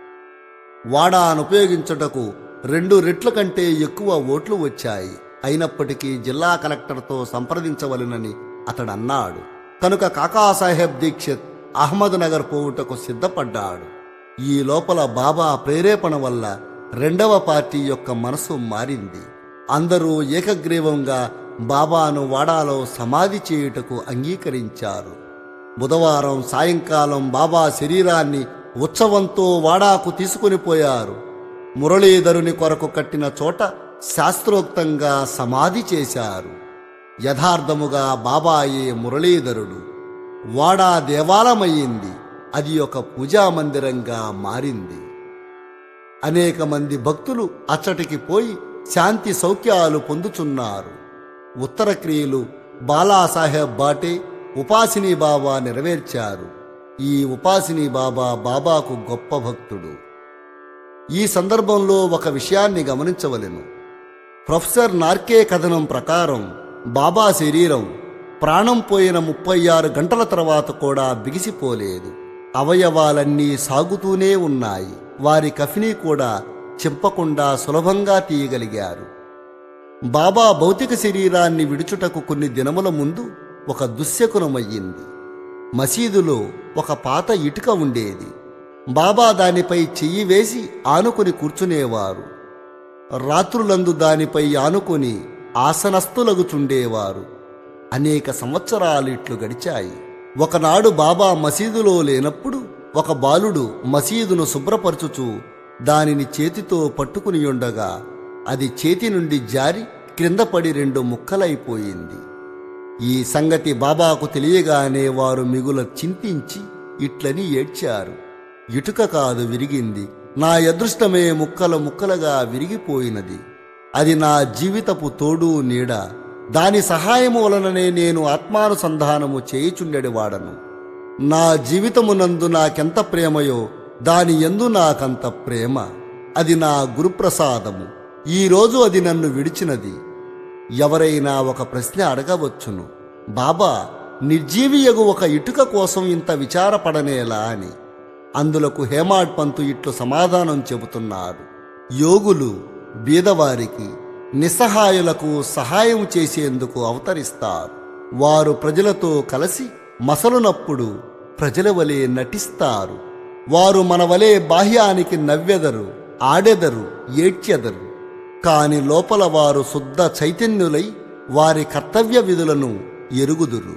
వాడాను ఉపయోగించుటకు రెండు రెట్ల కంటే ఎక్కువ ఓట్లు వచ్చాయి అయినప్పటికీ జిల్లా కలెక్టర్తో సంప్రదించవలెనని అతడు అన్నాడు కనుక కాకాసాహెబ్ దీక్షిత్ అహ్మద్ నగర్ పోవుటకు సిద్ధపడ్డాడు ఈ లోపల బాబా ప్రేరేపణ వల్ల రెండవ పార్టీ యొక్క మనసు మారింది అందరూ ఏకగ్రీవంగా బాబాను వాడాలో సమాధి చేయుటకు అంగీకరించారు బుధవారం సాయంకాలం బాబా శరీరాన్ని ఉత్సవంతో వాడాకు తీసుకుని పోయారు మురళీధరుని కొరకు కట్టిన చోట శాస్త్రోక్తంగా సమాధి చేశారు యథార్థముగా బాబాయే మురళీధరుడు వాడా దేవాలయమయ్యింది అది ఒక పూజా మందిరంగా మారింది అనేక మంది భక్తులు అచ్చటికి పోయి శాంతి సౌఖ్యాలు పొందుచున్నారు ఉత్తర క్రియలు బాలాసాహెబ్ బాటే ఉపాసిని బాబా నెరవేర్చారు ఈ ఉపాసిని బాబా బాబాకు గొప్ప భక్తుడు ఈ సందర్భంలో ఒక విషయాన్ని గమనించవలెను ప్రొఫెసర్ నార్కే కథనం ప్రకారం బాబా శరీరం ప్రాణం పోయిన ముప్పై ఆరు గంటల తర్వాత కూడా బిగిసిపోలేదు అవయవాలన్నీ సాగుతూనే ఉన్నాయి వారి కఫిని కూడా చింపకుండా సులభంగా తీయగలిగారు బాబా భౌతిక శరీరాన్ని విడుచుటకు కొన్ని దినముల ముందు ఒక దుశ్శకునమయ్యింది మసీదులో ఒక పాత ఇటుక ఉండేది బాబా దానిపై చెయ్యి వేసి ఆనుకొని కూర్చునేవారు రాత్రులందు దానిపై ఆనుకొని ఆసనస్థులగుచుండేవారు అనేక సంవత్సరాలు ఇట్లు గడిచాయి ఒకనాడు బాబా మసీదులో లేనప్పుడు ఒక బాలుడు మసీదును శుభ్రపరచుచూ దానిని చేతితో పట్టుకుని ఉండగా అది చేతి నుండి జారి క్రింద పడి రెండు ముక్కలైపోయింది ఈ సంగతి బాబాకు తెలియగానే వారు మిగుల చింతించి ఇట్లని ఏడ్చారు ఇటుక కాదు విరిగింది నా అదృష్టమే ముక్కలు ముక్కలుగా విరిగిపోయినది అది నా జీవితపు తోడు నీడ దాని సహాయము వలననే నేను ఆత్మానుసంధానము చేయుచుండెడివాడను నా జీవితమునందు నాకెంత ప్రేమయో దాని ఎందు నాకంత ప్రేమ అది నా గురుప్రసాదము ఈరోజు అది నన్ను విడిచినది ఎవరైనా ఒక ప్రశ్న అడగవచ్చును బాబా నిర్జీవియగు ఒక ఇటుక కోసం ఇంత విచారపడనేలా అని అందులకు హేమాడ్ పంతు ఇట్లు సమాధానం చెబుతున్నారు యోగులు బీదవారికి నిస్సహాయులకు సహాయం చేసేందుకు అవతరిస్తారు వారు ప్రజలతో కలిసి మసలునప్పుడు ప్రజల వలె నటిస్తారు వారు మన వలె బాహ్యానికి నవ్వెదరు ఆడెదరు ఏడ్చెదరు కాని లోపల వారు శుద్ధ చైతన్యులై వారి కర్తవ్య విధులను ఎరుగుదురు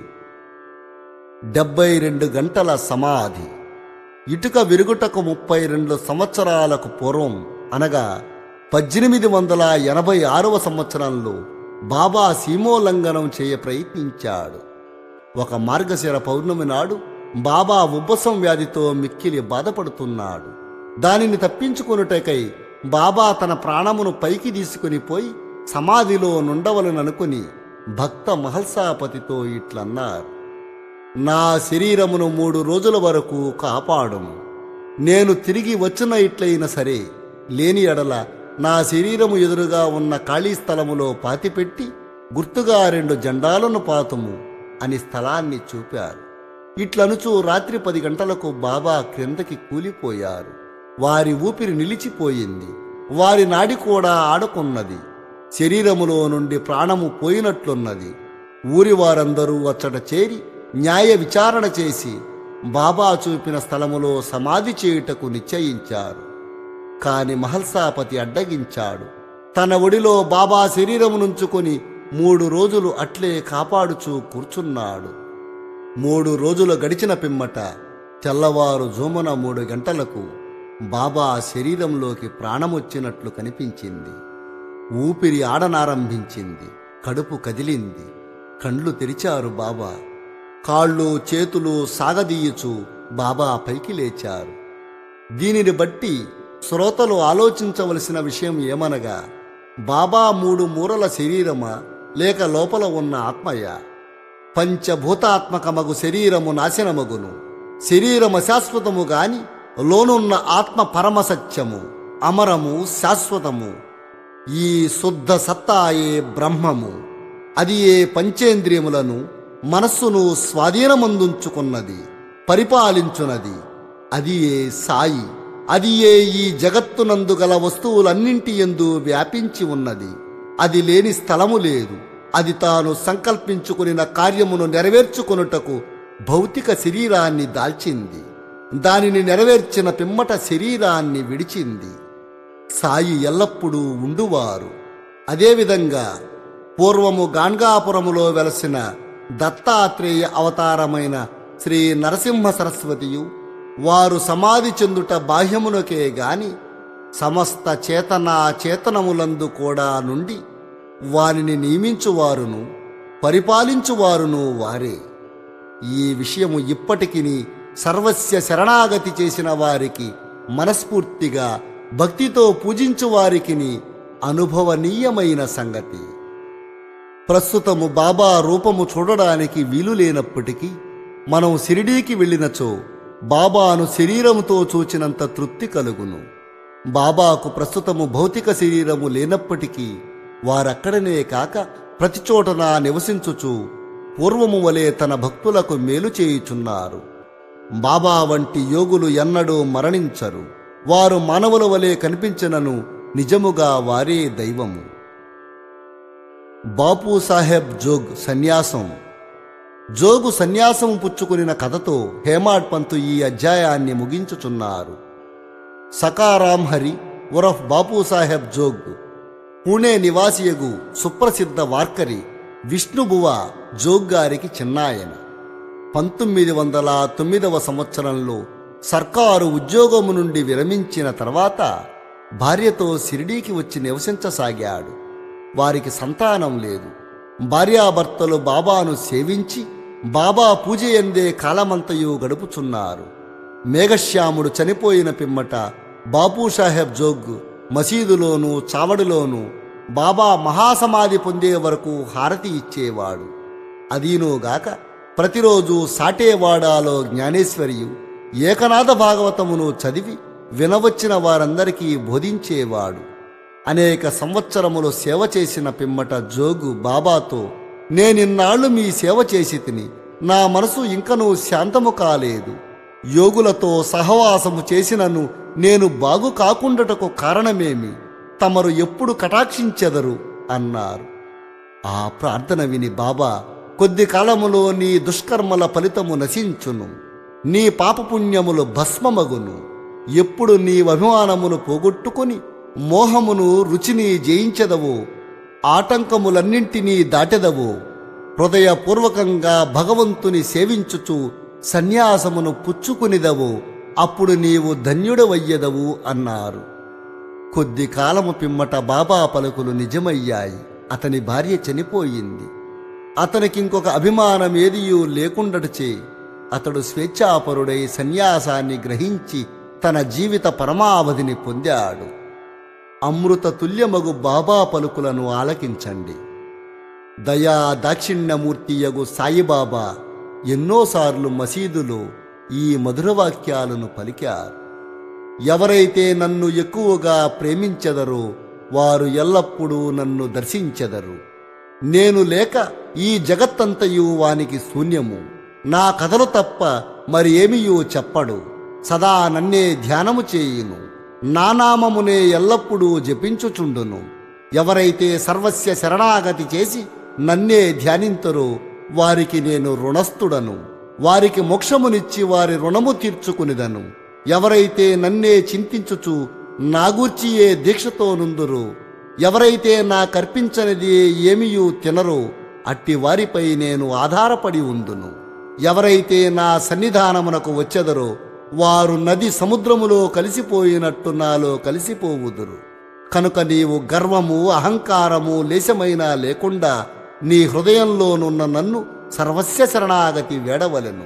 డెబ్బై రెండు గంటల సమాధి ఇటుక విరుగుటకు ముప్పై రెండు సంవత్సరాలకు పూర్వం అనగా పద్దెనిమిది వందల ఎనభై ఆరవ సంవత్సరంలో బాబా సీమోల్లంఘనం చేయ ప్రయత్నించాడు ఒక మార్గశిర పౌర్ణమి నాడు బాబా ఉబ్బసం వ్యాధితో మిక్కిలి బాధపడుతున్నాడు దానిని తప్పించుకొనుటకై బాబా తన ప్రాణమును పైకి తీసుకుని పోయి సమాధిలో నుండవలననుకుని భక్త మహల్సాపతితో ఇట్లన్నారు నా శరీరమును మూడు రోజుల వరకు కాపాడుము నేను తిరిగి వచ్చిన ఇట్లయిన సరే లేని ఎడల నా శరీరము ఎదురుగా ఉన్న ఖాళీ స్థలములో పాతిపెట్టి గుర్తుగా రెండు జెండాలను పాతుము అని స్థలాన్ని చూపారు ఇట్లనుచూ రాత్రి పది గంటలకు బాబా క్రిందకి కూలిపోయారు వారి ఊపిరి నిలిచిపోయింది వారి నాడి కూడా ఆడుకున్నది శరీరములో నుండి ప్రాణము పోయినట్లున్నది ఊరి వారందరూ అచ్చట చేరి న్యాయ విచారణ చేసి బాబా చూపిన స్థలములో సమాధి చేయుటకు నిశ్చయించారు కాని మహల్సాపతి అడ్డగించాడు తన ఒడిలో బాబా శరీరమునుంచుకొని మూడు రోజులు అట్లే కాపాడుచూ కూర్చున్నాడు మూడు రోజులు గడిచిన పిమ్మట తెల్లవారు జోమున మూడు గంటలకు బాబా శరీరంలోకి ప్రాణమొచ్చినట్లు కనిపించింది ఊపిరి ఆడనారంభించింది కడుపు కదిలింది కండ్లు తెరిచారు బాబా కాళ్ళు చేతులు సాగదీయుచు బాబా పైకి లేచారు దీనిని బట్టి శ్రోతలు ఆలోచించవలసిన విషయం ఏమనగా బాబా మూడు మూరల శరీరమా లేక లోపల ఉన్న ఆత్మయ పంచభూతాత్మకమగు శరీరము నాశనమగును శరీరము శాశ్వతము గాని లోనున్న ఆత్మ పరమసత్యము అమరము శాశ్వతము ఈ శుద్ధ సత్తాయే బ్రహ్మము అది ఏ పంచేంద్రియములను మనస్సును స్వాధీనమందుంచుకున్నది పరిపాలించునది అది ఏ సాయి అది ఏ ఈ జగత్తునందు గల వస్తువులన్నింటి ఎందు వ్యాపించి ఉన్నది అది లేని స్థలము లేదు అది తాను సంకల్పించుకునిన కార్యమును నెరవేర్చుకొనుటకు భౌతిక శరీరాన్ని దాల్చింది దానిని నెరవేర్చిన పిమ్మట శరీరాన్ని విడిచింది సాయి ఎల్లప్పుడూ ఉండువారు అదేవిధంగా పూర్వము గాన్గాపురములో వెలసిన దత్తాత్రేయ అవతారమైన శ్రీ నరసింహ సరస్వతియు వారు సమాధి చెందుట బాహ్యమునకే గాని సమస్త చేతనా చేతనములందు కూడా నుండి వారిని నియమించువారును పరిపాలించువారును వారే ఈ విషయము ఇప్పటికి సర్వస్య శరణాగతి చేసిన వారికి మనస్ఫూర్తిగా భక్తితో పూజించు వారికిని అనుభవనీయమైన సంగతి ప్రస్తుతము బాబా రూపము చూడడానికి వీలు లేనప్పటికీ మనం షిరిడీకి వెళ్ళినచో బాబాను శరీరముతో చూచినంత తృప్తి కలుగును బాబాకు ప్రస్తుతము భౌతిక శరీరము లేనప్పటికీ వారక్కడనే కాక ప్రతి చోటన నివసించుచు పూర్వము వలె తన భక్తులకు మేలు చేయుచున్నారు బాబా వంటి యోగులు ఎన్నడూ మరణించరు వారు మానవుల వలె కనిపించినను నిజముగా వారే దైవము బాపు సాహెబ్ జోగ్ సన్యాసం జోగు సన్యాసం పుచ్చుకునిన కథతో హేమాడ్ పంతు ఈ అధ్యాయాన్ని ముగించుచున్నారు సకారాం హరి ఉరఫ్ బాపు సాహెబ్ జోగ్ పూణే నివాసియగు సుప్రసిద్ధ వార్కరి విష్ణుబువ జోగ్ గారికి చిన్నాయన పంతొమ్మిది వందల తొమ్మిదవ సంవత్సరంలో సర్కారు ఉద్యోగము నుండి విరమించిన తర్వాత భార్యతో షిరిడీకి వచ్చి నివసించసాగాడు వారికి సంతానం లేదు భార్యాభర్తలు బాబాను సేవించి బాబా పూజ ఎందే కాలమంతయు గడుపుచున్నారు మేఘశ్యాముడు చనిపోయిన పిమ్మట బాపూ సాహెబ్ జోగ్ మసీదులోనూ చావడిలోనూ బాబా మహాసమాధి పొందే వరకు హారతి ఇచ్చేవాడు అదీనోగాక ప్రతిరోజు సాటేవాడాలో జ్ఞానేశ్వరియు ఏకనాథ భాగవతమును చదివి వినవచ్చిన వారందరికీ బోధించేవాడు అనేక సంవత్సరములు సేవ చేసిన పిమ్మట జోగు బాబాతో నేనిన్నాళ్ళు మీ సేవ చేసి తిని నా మనసు ఇంకనూ శాంతము కాలేదు యోగులతో సహవాసము చేసినను నేను బాగు కాకుండటకు కారణమేమి తమరు ఎప్పుడు కటాక్షించెదరు అన్నారు ఆ ప్రార్థన విని బాబా కొద్ది కాలములో నీ దుష్కర్మల ఫలితము నశించును నీ పాపపుణ్యములు భస్మమగును ఎప్పుడు నీ అభిమానమును పోగొట్టుకొని మోహమును రుచిని జయించెదవో ఆటంకములన్నింటినీ దాటెదవో హృదయపూర్వకంగా భగవంతుని సేవించుచు సన్యాసమును పుచ్చుకునిదవో అప్పుడు నీవు ధన్యుడవయ్యదవు అన్నారు కొద్ది కాలము పిమ్మట బాబా పలుకులు నిజమయ్యాయి అతని భార్య చనిపోయింది అతనికింకొక అభిమానం ఏదియూ లేకుండటచే అతడు స్వేచ్ఛాపరుడై సన్యాసాన్ని గ్రహించి తన జీవిత పరమావధిని పొందాడు అమృత తుల్యమగు బాబా పలుకులను ఆలకించండి దయా దాక్షిణ్యమూర్తియగు సాయిబాబా ఎన్నోసార్లు మసీదులో ఈ మధురవాక్యాలను పలికారు ఎవరైతే నన్ను ఎక్కువగా ప్రేమించెదరో వారు ఎల్లప్పుడూ నన్ను దర్శించెదరు నేను లేక ఈ జగత్తంతయు వానికి శూన్యము నా కథలు తప్ప మరి ఏమియూ చెప్పడు సదా నన్నే ధ్యానము చేయును నా నామమునే ఎల్లప్పుడూ జపించుచుండును ఎవరైతే సర్వస్య శరణాగతి చేసి నన్నే ధ్యానింతరో వారికి నేను రుణస్థుడను వారికి మోక్షమునిచ్చి వారి రుణము తీర్చుకునిదను ఎవరైతే నన్నే చింతించుచు నాగూర్చియే దీక్షతో నుందురో ఎవరైతే నా కర్పించనిది ఏమియూ తినరో అట్టి వారిపై నేను ఆధారపడి ఉందును ఎవరైతే నా సన్నిధానమునకు వచ్చెదరో వారు నది సముద్రములో కలిసిపోయినట్టు నాలో కలిసిపోవుదురు కనుక నీవు గర్వము అహంకారము లేశమైనా లేకుండా నీ హృదయంలోనున్న నన్ను సర్వస్య శరణాగతి వేడవలెను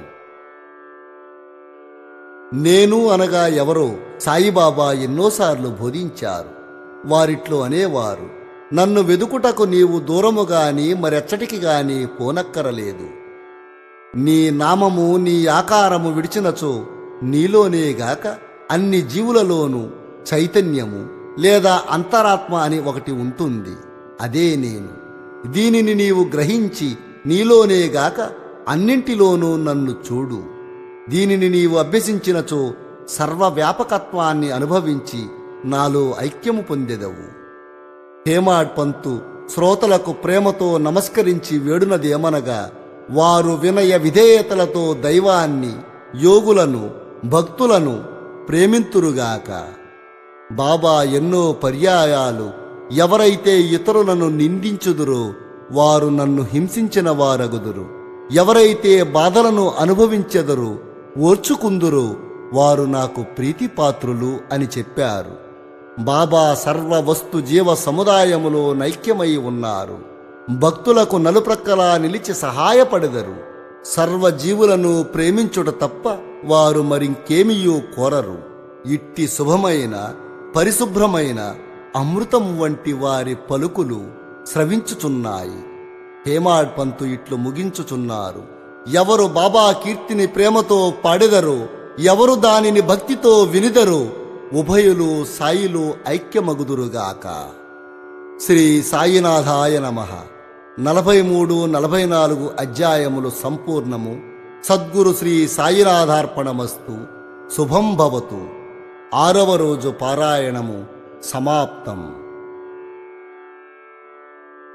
నేను అనగా ఎవరో సాయిబాబా ఎన్నోసార్లు బోధించారు వారిట్లో అనేవారు నన్ను వెదుకుటకు నీవు దూరము గాని మరెచ్చటికి గాని పోనక్కరలేదు నీ నామము నీ ఆకారము విడిచినచో నీలోనే గాక అన్ని జీవులలోనూ చైతన్యము లేదా అంతరాత్మ అని ఒకటి ఉంటుంది అదే నేను దీనిని నీవు గ్రహించి నీలోనే గాక అన్నింటిలోనూ నన్ను చూడు దీనిని నీవు అభ్యసించినచో సర్వవ్యాపకత్వాన్ని అనుభవించి నాలో ఐక్యము పొందెదవు హేమాడ్ పంతు శ్రోతలకు ప్రేమతో నమస్కరించి వేడునదేమనగా వారు వినయ విధేయతలతో దైవాన్ని యోగులను భక్తులను ప్రేమింతురుగాక బాబా ఎన్నో పర్యాయాలు ఎవరైతే ఇతరులను నిందించుదురో వారు నన్ను హింసించిన వారగుదురు ఎవరైతే బాధలను అనుభవించెదరో ఓర్చుకుందురో వారు నాకు ప్రీతిపాత్రులు అని చెప్పారు బాబా సర్వ వస్తు జీవ సముదాయములో నైక్యమై ఉన్నారు భక్తులకు నలుప్రక్కలా నిలిచి సహాయపడెదరు సర్వ జీవులను ప్రేమించుట తప్ప వారు మరింకేమియూ కోరరు ఇట్టి శుభమైన పరిశుభ్రమైన అమృతం వంటి వారి పలుకులు స్రవించుచున్నాయి హేమాడ్ పంతు ఇట్లు ముగించుచున్నారు ఎవరు బాబా కీర్తిని ప్రేమతో పాడెదరో ఎవరు దానిని భక్తితో వినిదరో ఉభయులు సాయిలు ఐక్యమగుదురుగాక శ్రీ సాయినాథాయ నమ నలభై మూడు నలభై నాలుగు అధ్యాయములు సంపూర్ణము సద్గురు శ్రీ సాయినాథార్పణమస్తు శుభం భవతు ఆరవ రోజు పారాయణము సమాప్తం